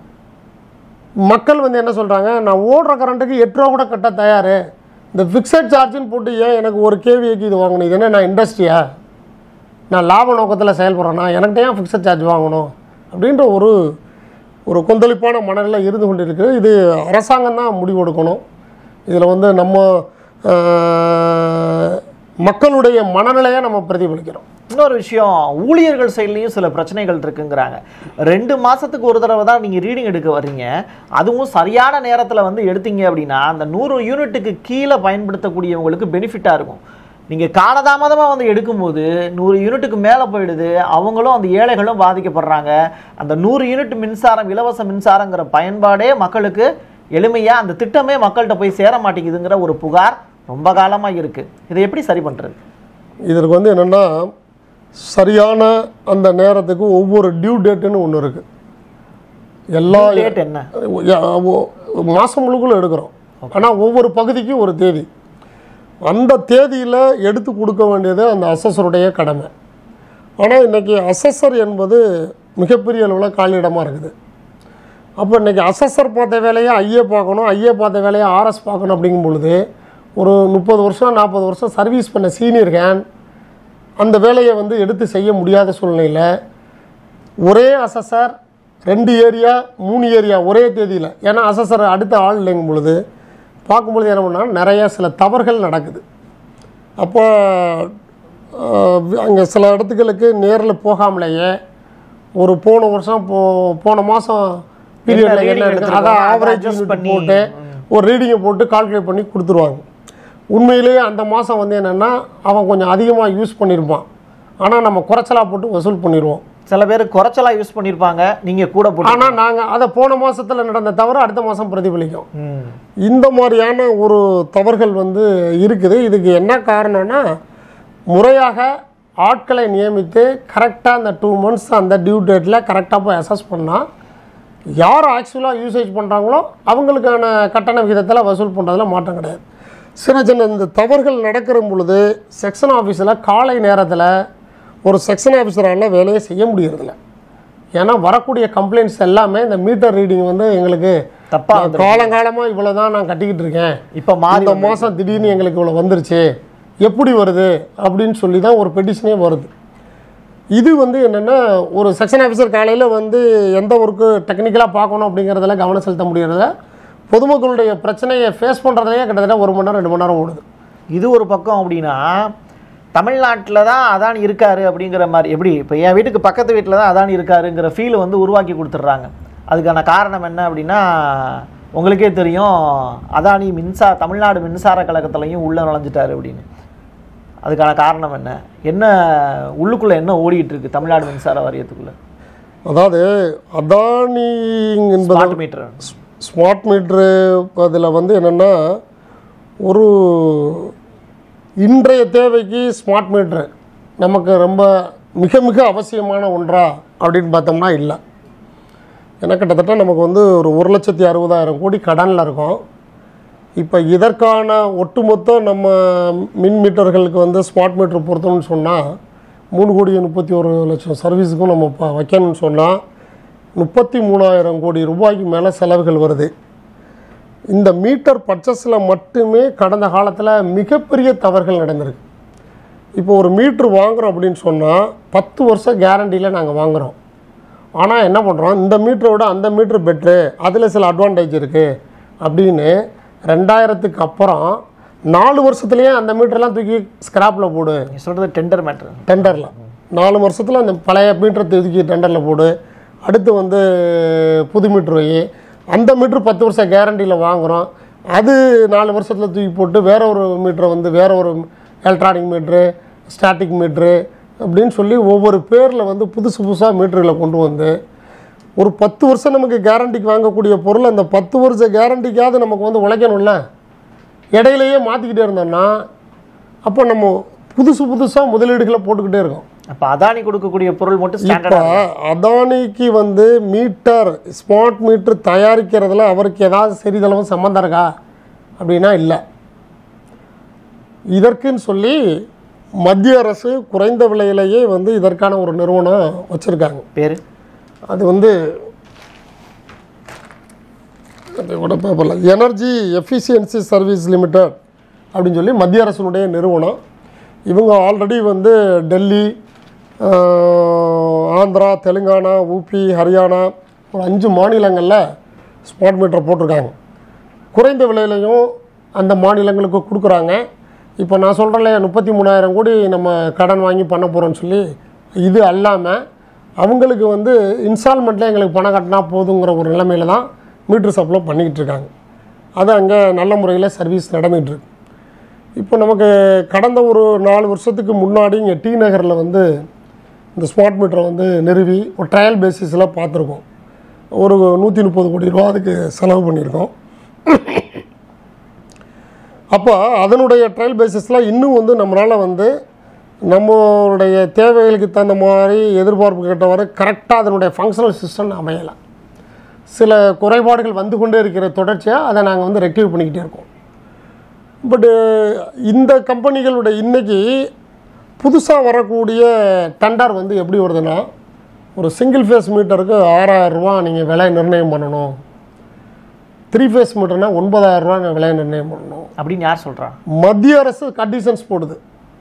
மக்கள் வந்து என்ன சொல்கிறாங்க நான் ஓடுற கரண்ட்டுக்கு எட்டு ரூபா கூட கட்ட தயார் இந்த ஃபிக்ஸட் சார்ஜுன்னு போட்டு ஏன் எனக்கு ஒரு கேவிக்கு இது வாங்கணும் இது என்ன நான் இண்டஸ்ட்ரியா நான் லாப நோக்கத்தில் செயல்படுறேன்னா எனக்கு ஏன் ஃபிக்ஸட் சார்ஜ் வாங்கணும் அப்படின்ற ஒரு ஒரு கொந்தளிப்பான மனநிலை இருந்து கொண்டிருக்கு இது அரசாங்கம் தான் முடிவு எடுக்கணும் இதில் வந்து நம்ம ஆஹ், மக்களுடைய மனநிலையை நம்ம பிரதிபலிக்கிறோம் இன்னொரு விஷயம் ஊழியர்கள் சைட்லேயும் சில பிரச்சனைகள் இருக்குங்கிறாங்க ரெண்டு மாசத்துக்கு ஒரு தடவை தான் நீங்கள் ரீடிங் எடுக்க வர்றீங்க அதுவும் சரியான நேரத்தில் வந்து எடுத்தீங்க அப்படின்னா அந்த நூறு யூனிட்டுக்கு கீழே பயன்படுத்தக்கூடியவங்களுக்கு பெனிஃபிட்டாக இருக்கும் நீங்கள் காலதாமதமாக வந்து எடுக்கும்போது நூறு யூனிட்டுக்கு மேலே போயிடுது அவங்களும் அந்த ஏழைகளும் பாதிக்கப்படுறாங்க அந்த நூறு யூனிட் மின்சாரம் இலவச மின்சாரங்கிற பயன்பாடே மக்களுக்கு எளிமையாக அந்த திட்டமே மக்கள்கிட்ட போய் சேர மாட்டேங்குதுங்கிற ஒரு புகார் ரொம்ப காலமாக இருக்குது இதை எப்படி சரி பண்ணுறது இதற்கு வந்து என்னென்னா சரியான அந்த நேரத்துக்கு ஒவ்வொரு டியூ டேட்டுன்னு ஒன்று இருக்குது எல்லா டேட் என்ன மாதம் முழுக்குள்ள எடுக்கிறோம் ஆனால் ஒவ்வொரு பகுதிக்கும் ஒரு தேதி அந்த தேதியில் எடுத்து கொடுக்க வேண்டியது அந்த அசஸருடைய கடமை ஆனால் இன்றைக்கி அசஸர் என்பது மிகப்பெரிய அளவில் காலியிடமாக இருக்குது அப்போ இன்றைக்கி அசஸர் பார்த்த வேலையை ஐஏ பார்க்கணும் ஐஏ பார்த்த வேலையை ஆர்எஸ் பார்க்கணும் அப்படிங்கும் பொழுது ஒரு முப்பது வருஷம் நாற்பது வருஷம் சர்வீஸ் பண்ண சீனியர் ஹேண்ட் அந்த வேலையை வந்து எடுத்து செய்ய முடியாத சூழ்நிலையில் ஒரே அசஸர் ரெண்டு ஏரியா மூணு ஏரியா ஒரே தேதியில் ஏன்னா அசஸர் அடுத்த ஆள் இல்லைங்கும் பொழுது பார்க்கும்பொழுது என்ன பண்ணால் நிறைய சில தவறுகள் நடக்குது அப்போ அங்கே சில இடத்துகளுக்கு நேரில் போகாமலேயே ஒரு போன வருஷம் போ போன மாதம் பீரியடில் reading என்ன எடுக்கு அதை எடுத்திருக்கோம், அதை ஆவரேஜ் adjust பண்ணி, போட்டு ஒரு ரீடிங்கை போட்டு கால்குலேட் பண்ணி கொடுத்துருவாங்க உண்மையிலேயே அந்த மாதம் வந்து என்னென்னா அவன் கொஞ்சம் அதிகமாக யூஸ் பண்ணியிருப்பான் ஆனால் நம்ம குறைச்சலாக போட்டு வசூல் பண்ணிடுவோம் சில பேர் குறைச்சலா யூஸ் பண்ணியிருப்பாங்க நீங்க கூட போட்டு ஆனால் நாங்கள் அதை போன மாதத்தில் நடந்த தவிர அடுத்த மாதம் பிரதிபலிக்கும் ம். இந்த மாதிரியான ஒரு தவறுகள் வந்து இருக்குது இதுக்கு என்ன காரணம்னா முறையாக ஆட்களை நியமித்து கரெக்டாக அந்த டூ மந்த்ஸ் அந்த டியூ டேட்டில் கரெக்டாக போய் அசஸ் பண்ணால் யார் ஆக்சுவலாக யூசேஜ் பண்ணுறாங்களோ அவங்களுக்கான கட்டண விகிதத்தில் வசூல் பண்ணுறதுல மாற்றம் கிடையாது சின்ன சின்ன இந்த தவறுகள் நடக்கிற பொழுது செக்ஷன் ஆஃபீஸில் காலை நேரத்தில் ஒரு செக்ஷன் ஆஃபீஸரால் வேலையை செய்ய முடியறதில்ல ஏன்னா வரக்கூடிய கம்ப்ளைண்ட்ஸ் எல்லாமே இந்த மீட்டர் ரீடிங் வந்து எங்களுக்கு தப்பா நான் காலங்காலமாக இவ்வளோ தான் நான் கட்டிக்கிட்டு இருக்கேன் இப்ப மாறி இந்த மாதம் திடீர்னு எங்களுக்கு இவ்வளோ வந்துருச்சு எப்படி வருது அப்படின்னு சொல்லி தான் ஒரு பெட்டிஷனே வருது இது வந்து என்னென்னா ஒரு செக்ஷன் ஆஃபீஸர் காலையில் வந்து எந்த ஒர்க்கு டெக்னிக்கலாக பார்க்கணும் அப்படிங்கிறதுல கவனம் செலுத்த முடியறத பொதுமக்களுடைய பிரச்சனையை ஃபேஸ் பண்ணுறதுலேயே கிட்டத்தட்ட ஒரு மணி நேரம் ரெண்டு மணி நேரம் ஓடுது இது ஒரு பக்கம் அப்படின்னா தமிழ்நாட்டில் தான் அதானி இருக்காரு அப்படிங்கிற மாதிரி எப்படி இப்போ என் வீட்டுக்கு பக்கத்து வீட்டில் தான் அதானி இருக்காருங்கிற ஃபீல் வந்து உருவாக்கி கொடுத்துட்றாங்க அதுக்கான காரணம் என்ன அப்படின்னா உங்களுக்கே தெரியும் அதானி மின்சார தமிழ்நாடு மின்சார கழகத்துலையும் உள்ளே நுழைஞ்சிட்டாரு அப்படின்னு அதுக்கான காரணம் என்ன என்ன உள்ளுக்குள்ளே என்ன ஓடிட்டு இருக்கு தமிழ்நாடு மின்சார வாரியத்துக்குள்ள அதாவது அதானி என்பது ஸ்மார்ட் மீட்டர் ஸ்மார்ட் மீட்ரு அதில் வந்து என்னென்னா ஒரு இன்றைய தேவைக்கு ஸ்மார்ட் மீட்ரு நமக்கு ரொம்ப மிக மிக அவசியமான ஒன்றா அப்படின்னு பார்த்தோம்னா இல்லை ஏன்னா கிட்டத்தட்ட நமக்கு வந்து ஒரு ஒரு லட்சத்தி அறுபதாயிரம் கோடி கடனில் இருக்கோம் இப்போ இதற்கான ஒட்டுமொத்த நம்ம மின் மீட்டர்களுக்கு வந்து ஸ்மார்ட் மீட்டர் பொருத்தணும்னு சொன்னால் மூணு கோடி முப்பத்தி ஒரு லட்சம் சர்வீஸுக்கும் நம்ம இப்போ வைக்கணும்னு சொன்னால் முப்பத்தி மூணாயிரம் கோடி ரூபாய்க்கு மேலே செலவுகள் வருது இந்த மீட்டர் பர்ச்சஸில் மட்டுமே கடந்த காலத்தில் மிகப்பெரிய தவறுகள் நடந்திருக்கு இப்போ ஒரு மீட்ரு வாங்குறோம் அப்படின்னு சொன்னால் பத்து வருஷம் கேரண்டியில் நாங்கள் வாங்குகிறோம் ஆனால் என்ன பண்ணுறோம் இந்த மீட்டரை விட அந்த மீட்ரு பெட்ரு அதில் சில அட்வான்டேஜ் இருக்குது அப்படின்னு ரெண்டாயிரத்துக்கு அப்புறம் நாலு வருஷத்துலேயே அந்த மீட்டர்லாம் தூக்கி ஸ்கிராப்பில் போடு நீ சொல்கிறது டெண்டர் மேட்ரு டெண்டரில் நாலு வருஷத்தில் அந்த பழைய மீட்டரை தூக்கி டெண்டரில் போடு அடுத்து வந்து புது மீட்ரு வை அந்த மீட்ரு பத்து வருஷம் கேரண்டியில் வாங்குகிறோம் அது நாலு வருஷத்தில் தூக்கி போட்டு வேற ஒரு மீட்டரை வந்து வேற ஒரு எலக்ட்ரானிக் மீட்ரு ஸ்டாட்டிக் மீட்ரு அப்படின்னு சொல்லி ஒவ்வொரு பேரில் வந்து புதுசு புதுசாக மீட்டர்களை கொண்டு வந்து ஒரு பத்து வருஷம் நமக்கு கேரண்டிக்கு வாங்கக்கூடிய பொருள் அந்த பத்து வருஷ கேரண்டிக்காவது நமக்கு வந்து உழைக்கணும்ல இடையிலேயே மாற்றிக்கிட்டே இருந்தோம்னா அப்போ நம்ம புதுசு புதுசாக முதலீடுகளை போட்டுக்கிட்டே இருக்கோம் அப்போ அதானி கொடுக்கக்கூடிய பொருள் மட்டும் இப்போ ஸ்டாண்டர்டாக அதானிக்கு வந்து மீட்டர் ஸ்மார்ட் மீட்டர் தயாரிக்கிறதுல அவருக்கு ஏதாவது சிறிதளவு சம்மந்தம் இருக்கா அப்படின்னா இல்லை இதற்குன்னு சொல்லி மத்திய அரசு குறைந்த விலையிலேயே வந்து இதற்கான ஒரு நிறுவனம் வச்சுருக்காங்க பேர் அது வந்து அது கூட பேப்பரில் எனர்ஜி எஃபிஷியன்சி சர்வீஸ் லிமிடெட் அப்படின்னு சொல்லி மத்திய அரசினுடைய நிறுவனம் இவங்க ஆல்ரெடி வந்து டெல்லி ஆஹ், ஆந்திரா தெலுங்கானா ஊபி ஹரியானா ஒரு அஞ்சு மாநிலங்களில் ஸ்மார்ட் மீட்டர் போட்டிருக்காங்க குறைந்த விலையிலையும் அந்த மாநிலங்களுக்கு கொடுக்குறாங்க இப்போ நான் சொல்கிறேன்ல முப்பத்தி மூணாயிரம் கோடி நம்ம கடன் வாங்கி பண்ண போகிறோம்னு சொல்லி இது அல்லாமல் அவங்களுக்கு வந்து இன்ஸ்டால்மெண்ட்டில் எங்களுக்கு பணம் கட்டினா போதுங்கிற ஒரு நிலைமையில தான் மீட்ரு சப்ளை பண்ணிக்கிட்டு இருக்காங்க அது அங்கே நல்ல முறையில் சர்வீஸ் நடந்துகிட்டு இருக்கு இப்போ நமக்கு கடந்த ஒரு நாலு வருஷத்துக்கு முன்னாடி இங்கே டி நகரில் வந்து இந்த ஸ்மார்ட் மீட்டரை வந்து நிறுவி ஒரு ட்ரையல் பேசிஸில் பார்த்துருக்கோம் ஒரு நூற்றி முப்பது கோடி ரூபா அதுக்கு செலவு பண்ணியிருக்கோம் அப்போ அதனுடைய ட்ரையல் பேசிஸில் இன்னும் வந்து நம்மளால் வந்து நம்மளுடைய தேவைகளுக்கு தகுந்த மாதிரி எதிர்பார்ப்பு கேட்டவாறு கரெக்டாக அதனுடைய ஃபங்க்ஷனல் சிஸ்டம் அமையலை சில குறைபாடுகள் வந்து கொண்டே இருக்கிற தொடர்ச்சியாக அதை நாங்கள் வந்து ரெக்டிவ் பண்ணிக்கிட்டே இருக்கோம் பட்டு இந்த கம்பெனிகளுடைய இன்னைக்கு புதுசாக வரக்கூடிய டெண்டர் வந்து எப்படி வருதுன்னா ஒரு சிங்கிள் ஃபேஸ் மீட்டருக்கு ஆறாயிரம் ரூபா நீங்கள் விலை நிர்ணயம் பண்ணணும் த்ரீ ஃபேஸ் மீட்டர்னா ஒன்பதாயிரம் ரூபா விலை நிர்ணயம் பண்ணணும் அப்படின்னு யார் சொல்கிறா மத்திய அரசு கண்டிஷன்ஸ் போடுது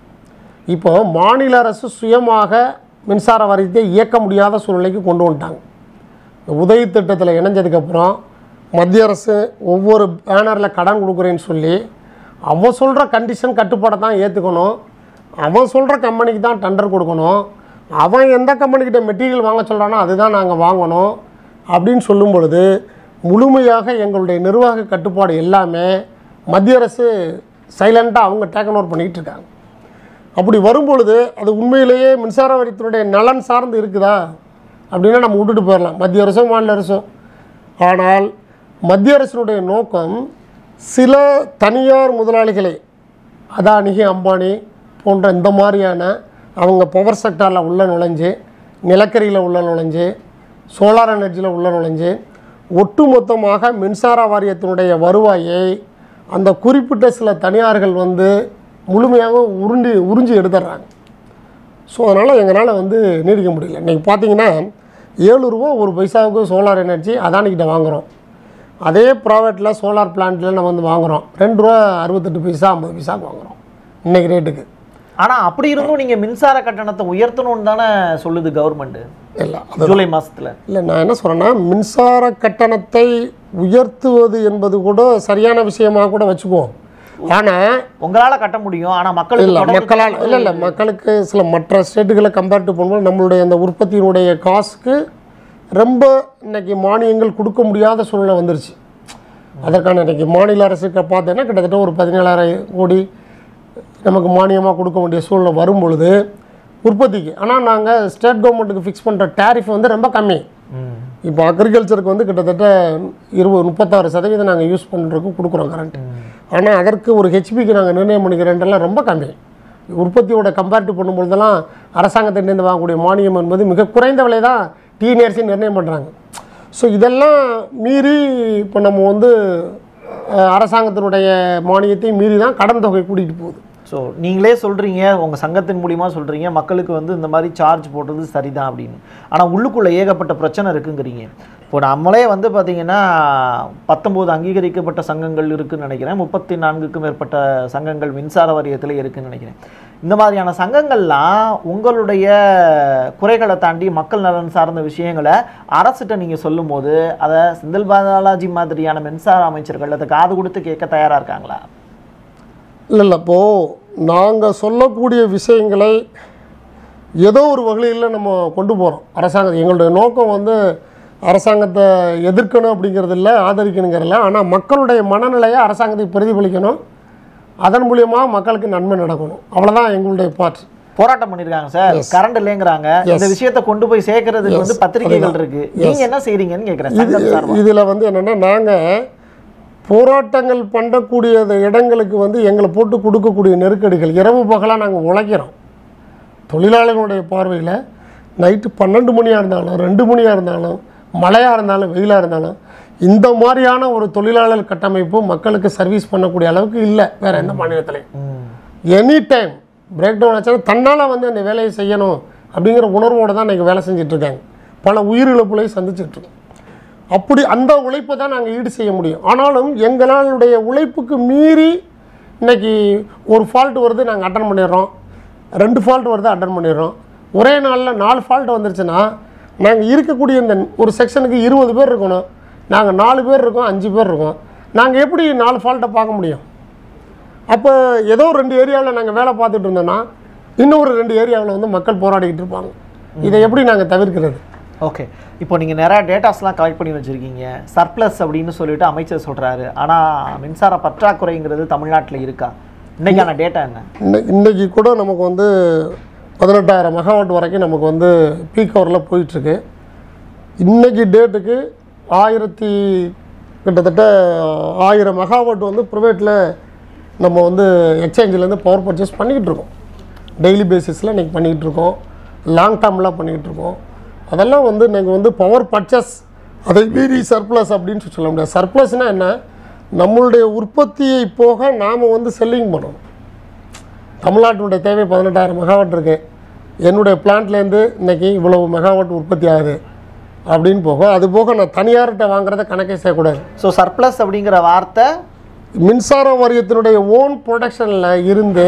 இப்போ மாநில அரசு சுயமாக மின்சார வாரியத்தை இயக்க முடியாத சூழ்நிலைக்கு கொண்டு வந்துட்டாங்க இந்த உதவி திட்டத்தில் இணைஞ்சதுக்கப்புறம் மத்திய அரசு ஒவ்வொரு பேனரில் கடன் கொடுக்குறேன்னு சொல்லி அவன் சொல்கிற கண்டிஷன் கட்டுப்பாடை தான் ஏற்றுக்கணும் அவன் சொல்கிற கம்பெனிக்கு தான் டெண்டர் கொடுக்கணும் அவன் எந்த கம்பெனிக்கிட்ட மெட்டீரியல் வாங்க சொல்கிறானோ அதுதான் நாங்கள் வாங்கணும் அப்படின்னு சொல்லும் பொழுது முழுமையாக எங்களுடைய நிர்வாக கட்டுப்பாடு எல்லாமே மத்திய அரசு சைலண்ட்டாக அவங்க டேக்கன் ஓவர் பண்ணிக்கிட்டு இருக்காங்க அப்படி வரும்பொழுது அது உண்மையிலேயே மின்சார வரித்துறையுடைய நலன் சார்ந்து இருக்குதா அப்படின்னா நம்ம விட்டுட்டு போயிடலாம் மத்திய அரசும் மாநில அரசும் ஆனால் மத்திய அரசினுடைய நோக்கம் சில தனியார் முதலாளிகளை அதானி அம்பானி போன்ற இந்த மாதிரியான அவங்க பவர் செக்டாரில் உள்ள நுழைஞ்சு நிலக்கரியில் உள்ள நுழைஞ்சு சோலார் எனர்ஜியில் உள்ள நுழைஞ்சு ஒட்டுமொத்தமாக மின்சார வாரியத்தினுடைய வருவாயை அந்த குறிப்பிட்ட சில தனியார்கள் வந்து முழுமையாக உருண்டி உறிஞ்சி எடுத்துடுறாங்க ஸோ அதனால் எங்களால் வந்து நீடிக்க முடியல இன்றைக்கி பார்த்தீங்கன்னா ஏழு ரூபா ஒரு பைசாவுக்கு சோலார் எனர்ஜி அதானிக்கிட்ட வாங்குகிறோம் அதே ப்ரைவேட்டில் சோலார் பிளான்ட்டில் நம்ம வந்து வாங்குகிறோம் ரெண்டு ரூபா அறுபத்தெட்டு பைசா ஐம்பது பைசாவுக்கு வாங்குகிறோம் இன்றைக்கி ரேட்டுக்கு ஆனால் அப்படி இருந்தும் நீங்கள் மின்சார கட்டணத்தை உயர்த்தணும்னு தானே சொல்லுது கவர்மெண்ட்டு இல்லை அது ஜூலை மாதத்தில் இல்லை நான் என்ன சொல்கிறேன்னா மின்சார கட்டணத்தை உயர்த்துவது என்பது கூட சரியான விஷயமாக கூட வச்சுக்குவோம் ஆனால் உங்களால் கட்ட முடியும் ஆனால் மக்களுக்கு இல்லை தொடர்ந்து மக்களால் இல்லை இல்லை மக்களுக்கு சில மற்ற ஸ்டேட்டுகளை கம்பேர் டு பண்ணும்போது நம்மளுடைய அந்த உற்பத்தியினுடைய காசுக்கு ரொம்ப இன்னைக்கு மானியங்கள் கொடுக்க முடியாத சூழ்நிலை வந்துருச்சு அதற்கான இன்னைக்கு மாநில அரசுக்கு பார்த்தீங்கன்னா கிட்டத்தட்ட ஒரு பதினேழாயிரம் கோடி நமக்கு மானியமாக கொடுக்க வேண்டிய சூழ்நிலை வரும் பொழுது உற்பத்திக்கு ஆனால் நாங்கள் ஸ்டேட் கவர்மெண்ட்டுக்கு ஃபிக்ஸ் பண்ணுற டேரிஃப் வந்து ரொம்ப கம்மி ம் இப்போ அக்ரிகல்ச்சருக்கு வந்து கிட்டத்தட்ட இருபது முப்பத்தாறு சதவீதம் நாங்கள் யூஸ் பண்ணுறதுக்கு கொடுக்குறோம் கரண்ட் ஆனால் அதற்கு ஒரு ஹெச்பிக்கு நாங்கள் நிர்ணயம் பண்ணிக்கிறேன்லாம் ரொம்ப கம்மி உற்பத்தியோட கம்பேரிட்டிவ் பண்ணும்பொழுதெல்லாம் அரசாங்கத்திலிருந்து வாங்கக்கூடிய மானியம் என்பது மிக குறைந்த விலை தான் டிஎன்ஆர்சி நிர்ணயம் பண்ணுறாங்க ஸோ இதெல்லாம் மீறி இப்போ நம்ம வந்து அஹ், அரசாங்கத்தினுடைய மானியத்தை மீறி தான் கடன் தொகை கூட்டிகிட்டு போகுது ஸோ நீங்களே சொல்கிறீங்க உங்கள் சங்கத்தின் மூலிமா சொல்கிறீங்க மக்களுக்கு வந்து இந்த மாதிரி சார்ஜ் போடுறது சரிதான் அப்படின்னு ஆனால் உள்ளுக்குள்ளே ஏகப்பட்ட பிரச்சனை இருக்குங்கிறீங்க இப்போ நம்மளே வந்து பார்த்தீங்கன்னா பத்தொம்போது அங்கீகரிக்கப்பட்ட சங்கங்கள் இருக்குன்னு நினைக்கிறேன் முப்பத்தி நான்குக்கும் மேற்பட்ட சங்கங்கள் மின்சார வாரியத்தில் இருக்குன்னு நினைக்கிறேன் இந்த மாதிரியான சங்கங்கள்லாம் உங்களுடைய குறைகளை தாண்டி மக்கள் நலன் சார்ந்த விஷயங்களை அரசிட்ட நீங்கள் சொல்லும்போது அதை செந்தில் பாலாஜி மாதிரியான மின்சார அமைச்சர்கள் அதை காது கொடுத்து கேட்க தயாராக இருக்காங்களா இல்லை இல்லை இப்போது நாங்கள் சொல்லக்கூடிய விஷயங்களை ஏதோ ஒரு வகையில் நம்ம கொண்டு போகிறோம் அரசாங்கம் எங்களுடைய நோக்கம் வந்து அரசாங்கத்தை எதிர்க்கணும் அப்படிங்கிறது இல்லை ஆதரிக்கணுங்கிறதில்ல ஆனால் மக்களுடைய மனநிலையை அரசாங்கத்துக்கு பிரதிபலிக்கணும் அதன் மூலியமாக மக்களுக்கு நன்மை நடக்கணும் அவ்வளோதான் எங்களுடைய பார்ட் போராட்டம் பண்ணிருக்காங்க சார் கரண்ட் இல்லைங்கிறாங்க இந்த விஷயத்தை கொண்டு போய் சேர்க்கறதுக்கு வந்து பத்திரிகைகள் இருக்கு நீங்க என்ன செய்றீங்கன்னு கேக்குறேன் சங்கம் சார்பா இதில் வந்து என்னென்னா நாங்கள் போராட்டங்கள் பண்ணக்கூடிய அந்த இடங்களுக்கு வந்து எங்களை போட்டு கொடுக்கக்கூடிய நெருக்கடிகள் இரவு பகலாக நாங்கள் உழைக்கிறோம் தொழிலாளர்களுடைய பார்வையில் நைட்டு பன்னெண்டு மணியாக இருந்தாலும் ரெண்டு மணியாக இருந்தாலும் மழையாக இருந்தாலும் வெயிலாக இருந்தாலும் இந்த மாதிரியான ஒரு தொழிலாளர் கட்டமைப்பு மக்களுக்கு சர்வீஸ் பண்ணக்கூடிய அளவுக்கு இல்லை வேற எந்த மாநிலத்திலையும் ம். எனி டைம் பிரேக் டவுன் ஆச்சாலும் தன்னால் வந்து அந்த வேலையை செய்யணும் அப்படிங்கிற உணர்வோடு தான் இன்றைக்கி வேலை செஞ்சுட்டு இருக்காங்க பல உயிரிழப்புகளையும் சந்திச்சுட்டு இருக்கோம் அப்படி அந்த உழைப்பை தான் நாங்கள் ஈடு செய்ய முடியும் ஆனாலும் எங்களுடைய உழைப்புக்கு மீறி இன்னைக்கு ஒரு ஃபால்ட் வருது நாங்கள் அட்டன் பண்ணிடுறோம் ரெண்டு ஃபால்ட் வருது அட்டன் பண்ணிடுறோம் ஒரே நாளில் நாலு ஃபால்ட் வந்துருச்சுன்னா நாங்கள் இருக்கக்கூடிய இந்த ஒரு செக்ஷனுக்கு இருபது பேர் இருக்கணும் நாங்கள் நாலு பேர் இருக்கோம் அஞ்சு பேர் இருக்கோம் நாங்கள் எப்படி நாலு ஃபால்ட்டை பார்க்க முடியும் அப்போ ஏதோ ரெண்டு ஏரியாவில் நாங்கள் வேலை பார்த்துட்டு இருந்தோம்னா இன்னொரு ரெண்டு ஏரியாவில் வந்து மக்கள் போராடிக்கிட்டு இருப்பாங்க இதை எப்படி நாங்கள் தவிர்க்கிறது ஓகே இப்போ நீங்க நிறைய டேட்டாஸ்லாம் கலெக்ட் பண்ணி வச்சிருக்கீங்க சர்ப்ளஸ் அப்படின்னு சொல்லிட்டு அமைச்சர் சொல்றாரு ஆனா மின்சார பற்றாக்குறைங்கிறது தமிழ்நாட்டுல இருக்கா இன்னைக்கான டேட்டா என்ன இன்னை இன்னைக்கு கூட நமக்கு வந்து பதினெட்டாயிரம் மெகாவாட் வரைக்கும் நமக்கு வந்து பீக் ஹவரில் போயிட்டுருக்கு இன்னைக்கு டேட்டுக்கு ஆயிரத்தி கிட்டத்தட்ட ஆயிரம் மெகாவாட் வந்து ப்ரைவேட்டில் நம்ம வந்து எக்ஸ்சேஞ்சிலேருந்து பவர் பர்ச்சேஸ் பண்ணிக்கிட்டு இருக்கோம் டெய்லி பேசிஸில் இன்றைக்கி பண்ணிக்கிட்டு இருக்கோம் லாங் டேர்ம்லாம் பண்ணிக்கிட்டு இருக்கோம் அதெல்லாம் வந்து நீங்கள் வந்து பவர் பர்ச்சேஸ் அதை மீறி சர்ப்ளஸ் அப்படின்னு சொல்லி சொல்ல முடியாது சர்ப்ளஸ்னால் என்ன நம்மளுடைய உற்பத்தியை போக நாம் வந்து செல்லிங் பண்ணணும் தமிழ்நாட்டினுடைய தேவை பதினெட்டாயிரம் மெகாவாட் இருக்குது என்னுடைய பிளான்ட்லேருந்து இன்னைக்கு இவ்வளவு மெகாவாட் உற்பத்தி ஆகுது அப்படின்னு போக அது போக நான் தனியார்கிட்ட வாங்குறத கணக்கே செய்யக்கூடாது ஸோ சர்ப்ளஸ் அப்படிங்கிற வார்த்தை மின்சார வாரியத்தினுடைய ஓன் ப்ரொடக்ஷனில் இருந்து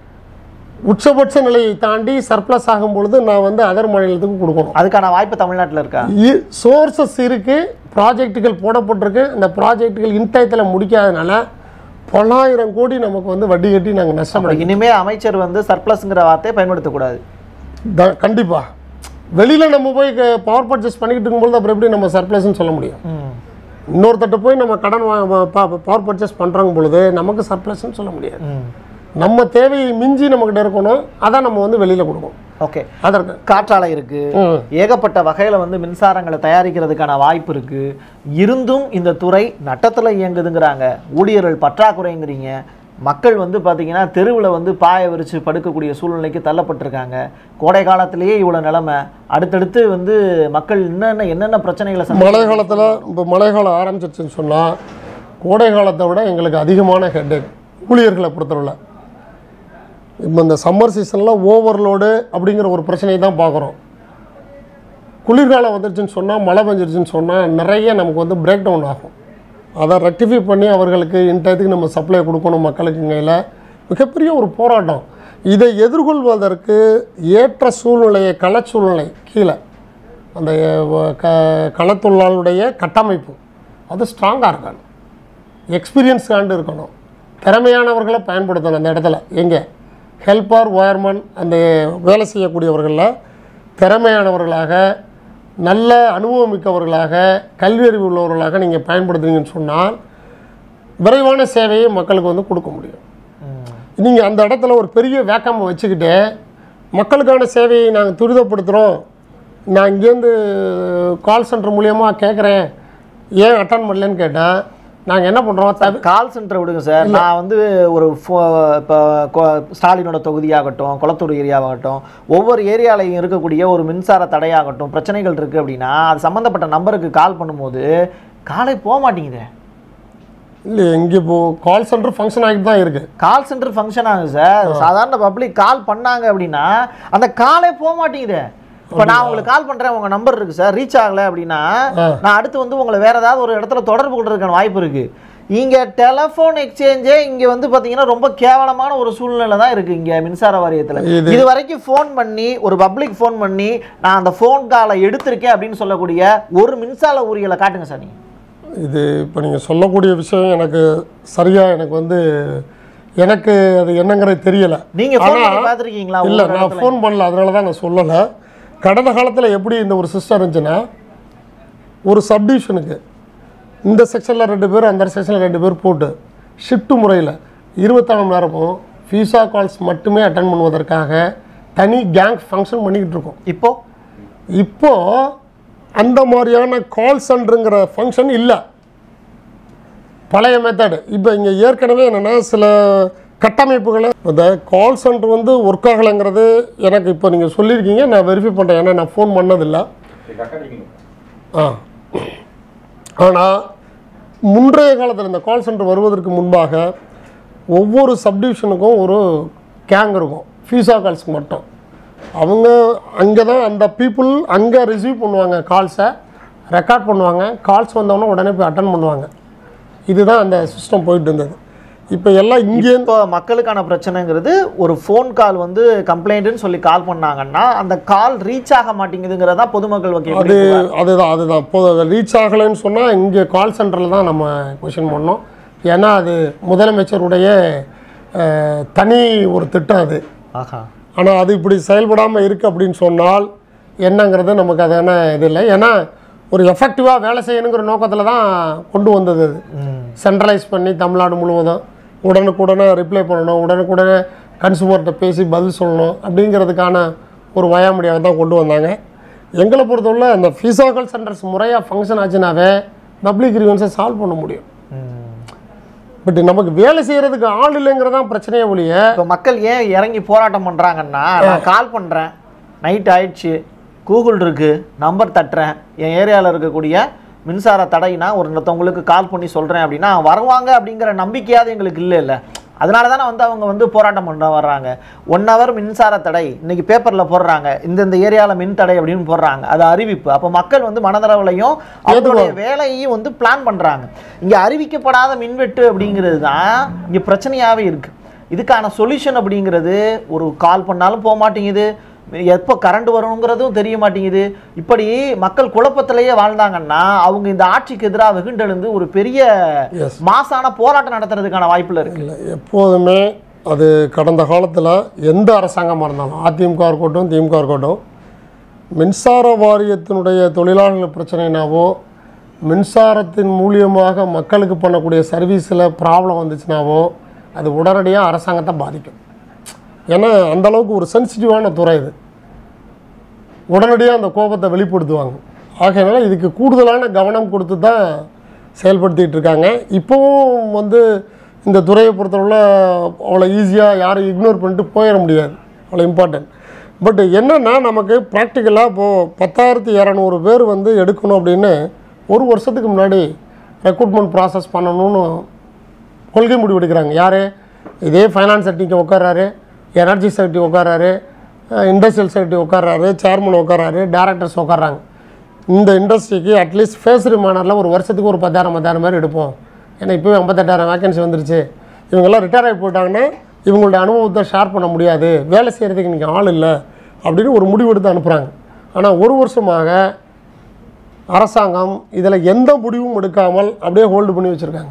உச்சபட்ச நிலையை தாண்டி சர்ப்ளஸ் ஆகும் பொழுது நான் வந்து அதர் மாநிலத்துக்கு கொடுக்கணும் அதுக்கான வாய்ப்பு தமிழ்நாட்டுல இருக்கா சோர்சஸ் இருக்குது ப்ராஜெக்ட்டுகள் போடப்பட்டிருக்கு இந்த ப்ராஜெக்ட்டுகள் இன்டயத்தில் முடிக்காதனால பல்லாயிரம் கோடி நமக்கு வந்து வட்டி கட்டி நாங்கள் நஷ்டப்பட இனிமே அமைச்சர் வந்து சர்ப்ளஸ்ங்கிற வார்த்தையை பயன்படுத்தக்கூடாது த- கண்டிப்பா வெளியில நம்ம போய் பவர் பர்ச்சேஸ் பண்ணிக்கிட்டு இருக்கும்போது அப்புறம் எப்படி நம்ம சர்ப்ளஸ்ன்னு சொல்ல முடியும் ம். இன்னொருத்தட்ட போய் நம்ம கடன் பவர் பர்ச்சேஸ் பண்றாங்க பொழுது நமக்கு சர்ப்ளஸ்ன்னு சொல்ல முடியாது ம் நம்ம தேவையை மிஞ்சி நம்மகிட்ட இருக்கணும் அதான் நம்ம வந்து வெளியில கொடுக்கணும் ஓகே அதற்கு காற்றாலை இருக்கு ம். ஏகப்பட்ட வகையில வந்து மின்சாரங்களை தயாரிக்கிறதுக்கான வாய்ப்பு இருக்கு இருந்தும் இந்த துறை நட்டத்துல இயங்குதுங்கிறாங்க ஊழியர்கள் பற்றாக்குறைங்கிறீங்க மக்கள் வந்து பாத்தீங்கன்னா தெருவில் வந்து பாய விரிச்சு படுக்கக்கூடிய சூழ்நிலைக்கு தள்ளப்பட்டிருக்காங்க கோடை காலத்திலேயே இவ்வளவு நிலைமை அடுத்தடுத்து வந்து மக்கள் என்னென்ன என்னென்ன பிரச்சனைகளை சந்தி- மழை காலத்தில் இப்போ மழை காலம் ஆரம்பிச்சிருச்சுன்னு சொன்னால் கோடை காலத்தை விட எங்களுக்கு அதிகமான ஹெட்டேக் ஊழியர்களை பொறுத்தவரை இப்போ இந்த சம்மர் சீசனில் ஓவர்லோடு அப்படிங்கிற ஒரு பிரச்சனையை தான் பார்க்குறோம் குளிர்காலம் வந்துருச்சுன்னு சொன்னால் மழை பெஞ்சிருச்சுன்னு சொன்னால் நிறைய நமக்கு வந்து பிரேக் டவுன் ஆகும் அதை ரெக்டிஃபை பண்ணி அவர்களுக்கு இன்டயத்துக்கு நம்ம சப்ளை கொடுக்கணும் மக்களுக்குங்கையில் மிகப்பெரிய ஒரு போராட்டம் இதை எதிர்கொள்வதற்கு ஏற்ற சூழ்நிலையை கள சூழ்நிலை கீழே அந்த அஹ், க களத்தொழிலாளருடைய கட்டமைப்பு அது ஸ்ட்ராங்காக இருக்கணும் எக்ஸ்பீரியன்ஸ் ஆண்டு இருக்கணும் திறமையானவர்களை பயன்படுத்தணும் அந்த இடத்துல எங்கே ஹெல்ப்பர் ஒயர்மன் அந்த வேலை செய்யக்கூடியவர்களில் திறமையானவர்களாக நல்ல அனுபவம் மிக்கவர்களாக கல்வி அறிவு உள்ளவர்களாக நீங்கள் பயன்படுத்துனீங்கன்னு சொன்னால் விரைவான சேவையை மக்களுக்கு வந்து கொடுக்க முடியும் ம். நீங்கள் அந்த இடத்துல ஒரு பெரிய வேக்கம் வச்சுக்கிட்டு மக்களுக்கான சேவையை நாங்கள் துரிதப்படுத்துகிறோம் நான் இங்கேருந்து கால் சென்டர் மூலியமாக கேட்குறேன் ஏன் அட்டன் பண்ணலன்னு கேட்டேன் நாங்கள் என்ன பண்ணுறோம் தவி கால் சென்டர் விடுங்க சார் நான் வந்து ஒரு இப்போ ஸ்டாலினோட தொகுதியாகட்டும் குளத்தூர் ஏரியாவாகட்டும் ஒவ்வொரு ஏரியாலையும் இருக்கக்கூடிய ஒரு மின்சார தடையாகட்டும் பிரச்சனைகள் இருக்குது அப்படின்னா அது சம்மந்தப்பட்ட நம்பருக்கு கால் பண்ணும்போது காலை போக மாட்டேங்குதே இல்லை இங்கே இப்போ கால் சென்டர் ஃபங்க்ஷன் ஆகிட்டு தான் இருக்குது கால் சென்டர் ஃபங்க்ஷன் ஆகுது சார் சாதாரண பப்ளிக் கால் பண்ணாங்க அப்படின்னா அந்த காலே போக மாட்டேங்குதே இப்போ நான் உங்களுக்கு கால் பண்றேன் உங்க நம்பர் இருக்கு சார் ரீச் ஆகல அப்படின்னா ஆ. நான் அடுத்து வந்து உங்களை வேற ஏதாவது ஒரு இடத்துல தொடர்பு கொள்றதுக்கான வாய்ப்பு இருக்கு இங்க டெலிஃபோன் எக்ஸ்சேஞ்சே இங்க வந்து பாத்தீங்கன்னா ரொம்ப கேவலமான ஒரு சூழ்நிலை தான் இருக்கு இங்க மின்சார வாரியத்துல இது- இது வரைக்கும் ஃபோன் பண்ணி ஒரு பப்ளிக் ஃபோன் பண்ணி நான் அந்த ஃபோன் காலை எடுத்திருக்கேன் அப்படின்னு சொல்லக்கூடிய ஒரு மின்சார ஊழியலை காட்டுங்க சார் நீங்க இது இப்போ நீங்கள் சொல்லக்கூடிய விஷயம் எனக்கு சரியாக எனக்கு வந்து எனக்கு அது என்னங்கிறது தெரியலை நீங்க ஃபோன் ஆனா, பண்ணி பார்த்திருக்கீங்களா இல்லை ஒவ்வொரு நான் இடத்துல? ஃபோன் பண்ணல அதனால தான் நான் சொல்லலை கடந்த காலத்தில் எப்படி இந்த ஒரு சிஸ்டம் இருந்துச்சுன்னா ஒரு சப்டிவிஷனுக்கு இந்த செக்ஷனில் ரெண்டு பேர் அந்த செக்ஷனில் ரெண்டு பேர் போட்டு ஷிஃப்ட் முறையில் இருபத்தாறு மணி நேரமும் ஃபீஸா கால்ஸ் மட்டுமே அட்டன் பண்ணுவதற்காக தனி கேங் ஃபங்க்ஷன் பண்ணிக்கிட்டு இருக்கோம் இப்போ இப்போ அந்த மாதிரியான கால் சென்டருங்கிற ஃபங்க்ஷன் இல்லை பழைய மெத்தடு இப்போ இங்கே ஏற்கனவே என்னென்னா சில கட்டமைப்புகளை இந்த கால் சென்டர் வந்து ஒர்க் ஆகலைங்கிறது எனக்கு இப்போ நீங்கள் சொல்லியிருக்கீங்க நான் வெரிஃபை பண்ணுறேன் ஏன்னா நான் ஃபோன் பண்ணதில்லை ஆ ஆனால் முன்றைய காலத்தில் இந்த கால் சென்டர் வருவதற்கு முன்பாக ஒவ்வொரு சப்டிவிஷனுக்கும் ஒரு கேங் இருக்கும் ஃபீஸா கால்ஸ்க்கு மட்டும் அவங்க அங்கே தான் அந்த பீப்புள் அங்கே ரிசீவ் பண்ணுவாங்க கால்ஸை ரெக்கார்ட் பண்ணுவாங்க கால்ஸ் வந்தவொடனே உடனே போய் அட்டன் பண்ணுவாங்க இதுதான் அந்த சிஸ்டம் போயிட்டு இருந்தது இப்போ எல்லாம் இங்கே இப்போ மக்களுக்கான பிரச்சனைங்கிறது ஒரு ஃபோன் கால் வந்து கம்ப்ளைண்ட்னு சொல்லி கால் பண்ணாங்கன்னா அந்த கால் ரீச் ஆக மாட்டேங்குதுங்கிறதா பொதுமக்கள் அது வைக்க அதுதான் அதுதான் இப்போ ரீச் ஆகலைன்னு சொன்னால் இங்கே கால் சென்டரில் தான் நம்ம கொஷின் பண்ணோம் ஏன்னா அது முதலமைச்சருடைய அஹ், தனி ஒரு திட்டம் அது ஆஹா ஆனால் அது இப்படி செயல்படாமல் இருக்குது அப்படின்னு சொன்னால் என்னங்கிறது நமக்கு அதான இது இல்லை ஏன்னா ஒரு எஃபெக்டிவாக வேலை செய்யணுங்கிற நோக்கத்தில் தான் கொண்டு வந்தது அது சென்ட்ரலைஸ் பண்ணி தமிழ்நாடு முழுவதும் உடனுக்குடனே ரிப்ளை பண்ணணும் உடனுக்குடனே கன்சூமர்கிட்ட பேசி பதில் சொல்லணும் அப்படிங்கிறதுக்கான ஒரு வயாமடியாக தான் கொண்டு வந்தாங்க எங்களை பொறுத்தவரை அந்த ஃபீஸாக்கல் சென்டர்ஸ் முறையாக ஃபங்க்ஷன் ஆச்சுனாவே பப்ளிக் கிரீவன்ஸை சால்வ் பண்ண முடியும் பட் நமக்கு வேலை செய்கிறதுக்கு ஆள் இல்லைங்கிறதான் பிரச்சனையே ஒழிய இப்போ மக்கள் ஏன் இறங்கி போராட்டம் பண்றாங்கன்னா நான் கால் பண்றேன் நைட் ஆயிடுச்சு கூகுள் இருக்கு நம்பர் தட்டுறேன் என் ஏரியாவில் இருக்கக்கூடிய மின்சார தடைனா ஒருத்தவங்களுக்கு கால் பண்ணி சொல்றேன் அப்படின்னா வருவாங்க அப்படிங்கிற நம்பிக்கையாவது எங்களுக்கு இல்லை இல்லை அதனால தானே வந்து அவங்க வந்து போராட்டம் பண்ண வர்றாங்க ஒன் ஹவர் மின்சார தடை இன்னைக்கு பேப்பரில் போடுறாங்க இந்தந்த ஏரியாவில் மின் தடை அப்படின்னு போடுறாங்க அது அறிவிப்பு அப்போ மக்கள் வந்து மனதளவுலையும் அவங்களுடைய வேலையையும் வந்து பிளான் பண்றாங்க இங்க அறிவிக்கப்படாத மின்வெட்டு அப்படிங்கிறது தான் இங்க பிரச்சனையாவே இருக்கு இதுக்கான சொல்யூஷன் அப்படிங்கிறது ஒரு கால் பண்ணாலும் போக மாட்டேங்குது எப்போ கரண்ட் வரணுங்கிறதும் தெரிய மாட்டேங்குது இப்படி மக்கள் குழப்பத்திலேயே வாழ்ந்தாங்கன்னா அவங்க இந்த ஆட்சிக்கு எதிராக வெகுண்டெழுந்து ஒரு பெரிய Yes. மாசான போராட்டம் நடத்துறதுக்கான வாய்ப்புல இருக்கு இல்லை எப்போதுமே அது கடந்த காலத்தில் எந்த அரசாங்கமாக இருந்தாலும் அதிமுக இருக்கட்டும் திமுக இருக்கட்டும் மின்சார வாரியத்தினுடைய தொழிலாளர்கள் பிரச்சனைனாவோ மின்சாரத்தின் மூலியமாக மக்களுக்கு பண்ணக்கூடிய சர்வீஸில் ப்ராப்ளம் வந்துச்சுனாவோ அது உடனடியாக அரசாங்கத்தை பாதிக்கும் ஏன்னா அந்த அளவுக்கு ஒரு சென்சிட்டிவான துறை இது உடனடியாக அந்த கோபத்தை வெளிப்படுத்துவாங்க ஆகையினால இதுக்கு கூடுதலான கவனம் கொடுத்து தான் செயல்படுத்திகிட்டு இருக்காங்க இப்போவும் வந்து இந்த துறையை பொறுத்தவரை அவ்வளோ ஈஸியாக யாரும் இக்னோர் பண்ணிட்டு போயிட முடியாது அவ்வளோ இம்பார்ட்டன்ட் பட் என்னென்னா நமக்கு ப்ராக்டிக்கலாக இப்போது பத்தாயிரத்தி இரநூறு பேர் வந்து எடுக்கணும் அப்படின்னு ஒரு வருஷத்துக்கு முன்னாடி ரெக்ரூட்மெண்ட் ப்ராசஸ் பண்ணணும்னு கொள்கை முடிவு எடுக்கிறாங்க யார் இதே ஃபைனான்ஸ் செக்ரட்டரிக்கு உட்காராரு எனர்ஜி செக்ரட்டரி உட்காராரு இண்டஸ்ட்ரியல் செக்ரட்டரி உட்காராரு சேர்மன் உட்காராரு டேரக்டர்ஸ் உட்காராங்க இந்த இண்டஸ்ட்ரிக்கு அட்லீஸ்ட் ஃபேஸ்டு மேனரில் ஒரு வருஷத்துக்கு ஒரு பத்தாயிரம் பத்தாயிரம் பேர் எடுப்போம் ஏன்னா இப்போவே ஐம்பத்தெட்டாயிரம் வேகன்சி வந்துருச்சு இவங்கெல்லாம் ரிட்டையர் ஆகி போயிட்டாங்கன்னா இவங்களுடைய அனுபவத்தை ஷேர் பண்ண முடியாது வேலை செய்கிறதுக்கு இன்றைக்கி ஆள் இல்லை அப்படின்னு ஒரு முடிவு எடுத்து அனுப்புகிறாங்க ஆனால் ஒரு வருஷமாக அரசாங்கம் இதில் எந்த முடிவும் எடுக்காமல் அப்படியே ஹோல்டு பண்ணி வச்சுருக்காங்க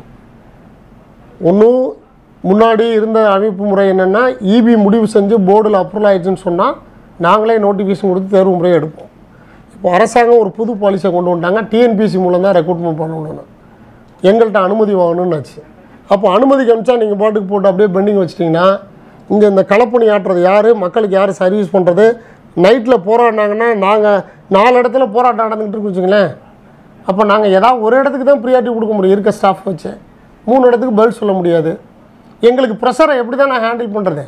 ஒன்றும் முன்னாடி இருந்த அமைப்பு முறை என்னென்னா இபி முடிவு செஞ்சு போர்டில் அப்ரூவல் ஆயிடுச்சுன்னு சொன்னால் நாங்களே நோட்டிஃபிகேஷன் கொடுத்து தேர்வு முறையை எடுப்போம் இப்போ அரசாங்கம் ஒரு புது பாலிசியை கொண்டு வந்துட்டாங்க டிஎன்பிசி மூலம் தான் ரெக்ரூட்மெண்ட் பண்ணணும்னு எங்கள்கிட்ட அனுமதி வாங்கணும்னு ஆச்சு அப்போ அனுமதிக்கு அனுப்பிச்சா நீங்கள் பாட்டுக்கு போட்டு அப்படியே பெண்டிங் வச்சிட்டிங்கன்னா இங்கே இந்த களப்பணி ஆட்டுறது யார் மக்களுக்கு யார் சர்வீஸ் பண்ணுறது நைட்டில் போராடினாங்கன்னா நாங்கள் நாலு இடத்துல போராட்டம் நடந்துக்கிட்டு இருக்கு வச்சுங்களேன் அப்போ நாங்கள் ஏதாவது ஒரு இடத்துக்கு தான் ப்ரியாரிட்டி கொடுக்க முடியும் இருக்க ஸ்டாஃப் வச்சு மூணு இடத்துக்கு பதில் சொல்ல முடியாது எங்களுக்கு ப்ரெஷரை எப்படி தான் நான் ஹேண்டில் பண்ணுறது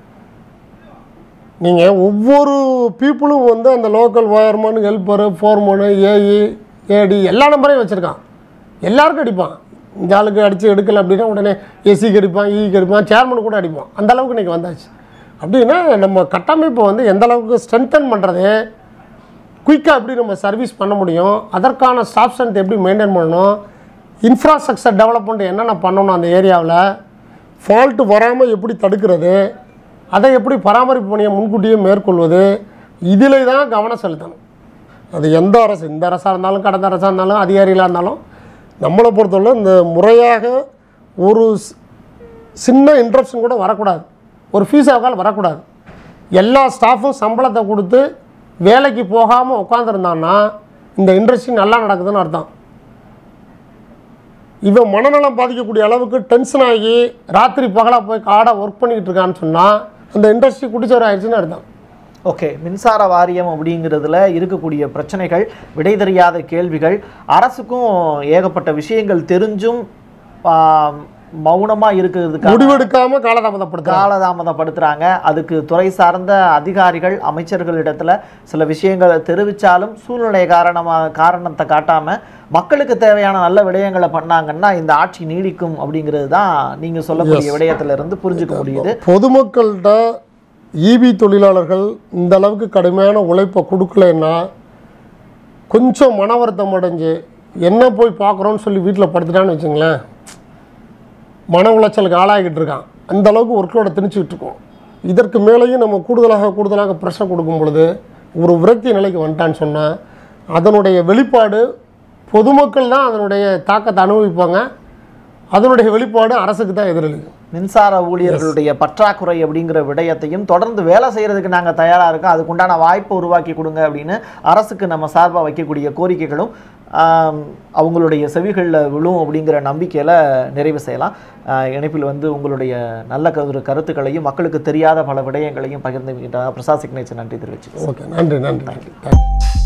நீங்கள் ஒவ்வொரு பீப்புளும் வந்து அந்த local wireman helper foreman AE AD எல்லா நம்பரையும் வச்சுருக்கான் எல்லாருக்கும் அடிப்பான் இந்த ஆளுக்கு அடித்து எடுக்கல அப்படின்னா உடனே எஸ்சிக்கு அடிப்பான் இக்கு அடிப்பான் சேர்மன் கூட அடிப்பான் அந்த அளவுக்கு இன்றைக்கி வந்தாச்சு அப்படின்னா நம்ம கட்டமைப்பை வந்து எந்த அளவுக்கு ஸ்ட்ரென்தன் பண்ணுறது குயிக்காக எப்படி நம்ம சர்வீஸ் பண்ண முடியும் அதற்கான ஸ்டாஃப் ஸ்ட்ரென்த் எப்படி மெயின்டைன் பண்ணணும் இன்ஃப்ராஸ்ட்ரக்சர் டெவலப்மெண்ட் என்னென்ன பண்ணணும் அந்த ஏரியாவில் ஃபால்ட்டு வராமல் எப்படி தடுக்கிறது அதை எப்படி பராமரிப்பு பணியை முன்கூட்டியே மேற்கொள்வது இதில் தான் கவனம் செலுத்தணும் அது எந்த அரசு இந்த அரசாக இருந்தாலும் கடந்த அரசாக இருந்தாலும் அதிகாரிகளாக இருந்தாலும் நம்மளை பொறுத்தவரை இந்த முறையாக ஒரு ஸ்- சின்ன இன்ட்ரப்ஷன் கூட வரக்கூடாது ஒரு ஃபீஸ் ஆகால் வரக்கூடாது எல்லா ஸ்டாஃபும் சம்பளத்தை கொடுத்து வேலைக்கு போகாமல் உட்காந்துருந்தான்னா இந்த இண்டஸ்ட்ரி நல்லா நடக்குதுன்னு அர்த்தம் இவன் மனநலம் பாதிக்கக்கூடிய அளவுக்கு டென்ஷன் ஆகி ராத்திரி பகலாக போய் காடாக ஒர்க் பண்ணிக்கிட்டு இருக்கான்னு சொன்னால் அந்த இண்டஸ்ட்ரி குடிச்சவர் ஆயிடுச்சுன்னு அர்த்தம் ஓகே மின்சார வாரியம் அப்படிங்கிறதுல இருக்கக்கூடிய பிரச்சனைகள் விடை தெரியாத கேள்விகள் அரசுக்கும் ஏகப்பட்ட விஷயங்கள் தெரிஞ்சும் ஆம், மௌனமா இருக்கிறதுக்கான முடிவெடுக்காம காலதாமதப்படுத்துறாங்க காலதாமதப்படுத்துறாங்க அதுக்கு துறை சார்ந்த அதிகாரிகள் அமைச்சர்களிடத்துல சில விஷயங்களை தெரிவிச்சாலும் சூழ்நிலை காரணமா காரணத்தை காட்டாம மக்களுக்கு தேவையான நல்ல விடயங்களை பண்ணாங்கன்னா இந்த ஆட்சி நீடிக்கும் அப்படிங்கிறது தான் நீங்க சொல்லக்கூடிய விடயத்துல இருந்து புரிஞ்சுக்க முடியுது பொதுமக்கள்கிட்ட ஈபி தொழிலாளர்கள் இந்த அளவுக்கு கடுமையான உழைப்பை கொடுக்கலன்னா கொஞ்சம் மன வருத்தம் அடைஞ்சு என்ன போய் பார்க்குறோன்னு சொல்லி வீட்டில் படுத்துட்டான்னு வச்சுங்களேன் மன உளைச்சலுக்கு ஆளாகிட்டு இருக்கான் அந்த அளவுக்கு ஒர்க்லோட திணிச்சுக்கிட்டு இருக்கோம் இதற்கு மேலேயும் நம்ம கூடுதலாக கூடுதலாக ப்ரெஷர் கொடுக்கும் பொழுது ஒரு விரக்தி நிலைக்கு வந்துட்டான்னு சொன்னால் அதனுடைய வெளிப்பாடு பொதுமக்கள் தான் அதனுடைய தாக்கத்தை அனுபவிப்பாங்க அதனுடைய வெளிப்பாடு அரசுக்கு தான் எதிரொலிக்கும் மின்சார ஊழியர்களுடைய பற்றாக்குறை அப்படிங்கிற விடயத்தையும் தொடர்ந்து வேலை செய்யறதுக்கு நாங்க தயாரா இருக்கோம் அதுக்குண்டான வாய்ப்பை உருவாக்கி கொடுங்க அப்படின்னு அரசுக்கு நம்ம சார்பா வைக்கக்கூடிய கோரிக்கைகளும் ஆம், அவங்களுடைய செவிகளில் விழும் அப்படிங்கிற நம்பிக்கையில நிறைவு செய்யலாம் ஆஹ், இணைப்பில் வந்து உங்களுடைய நல்ல கரு கருத்துக்களையும் மக்களுக்கு தெரியாத பல விடயங்களையும் பகிர்ந்து பிரசாத் சிக்னேச்சர் நன்றி தெரிவிச்சு ஓகே நன்றி நன்றி நன்றி தேங்க்யூ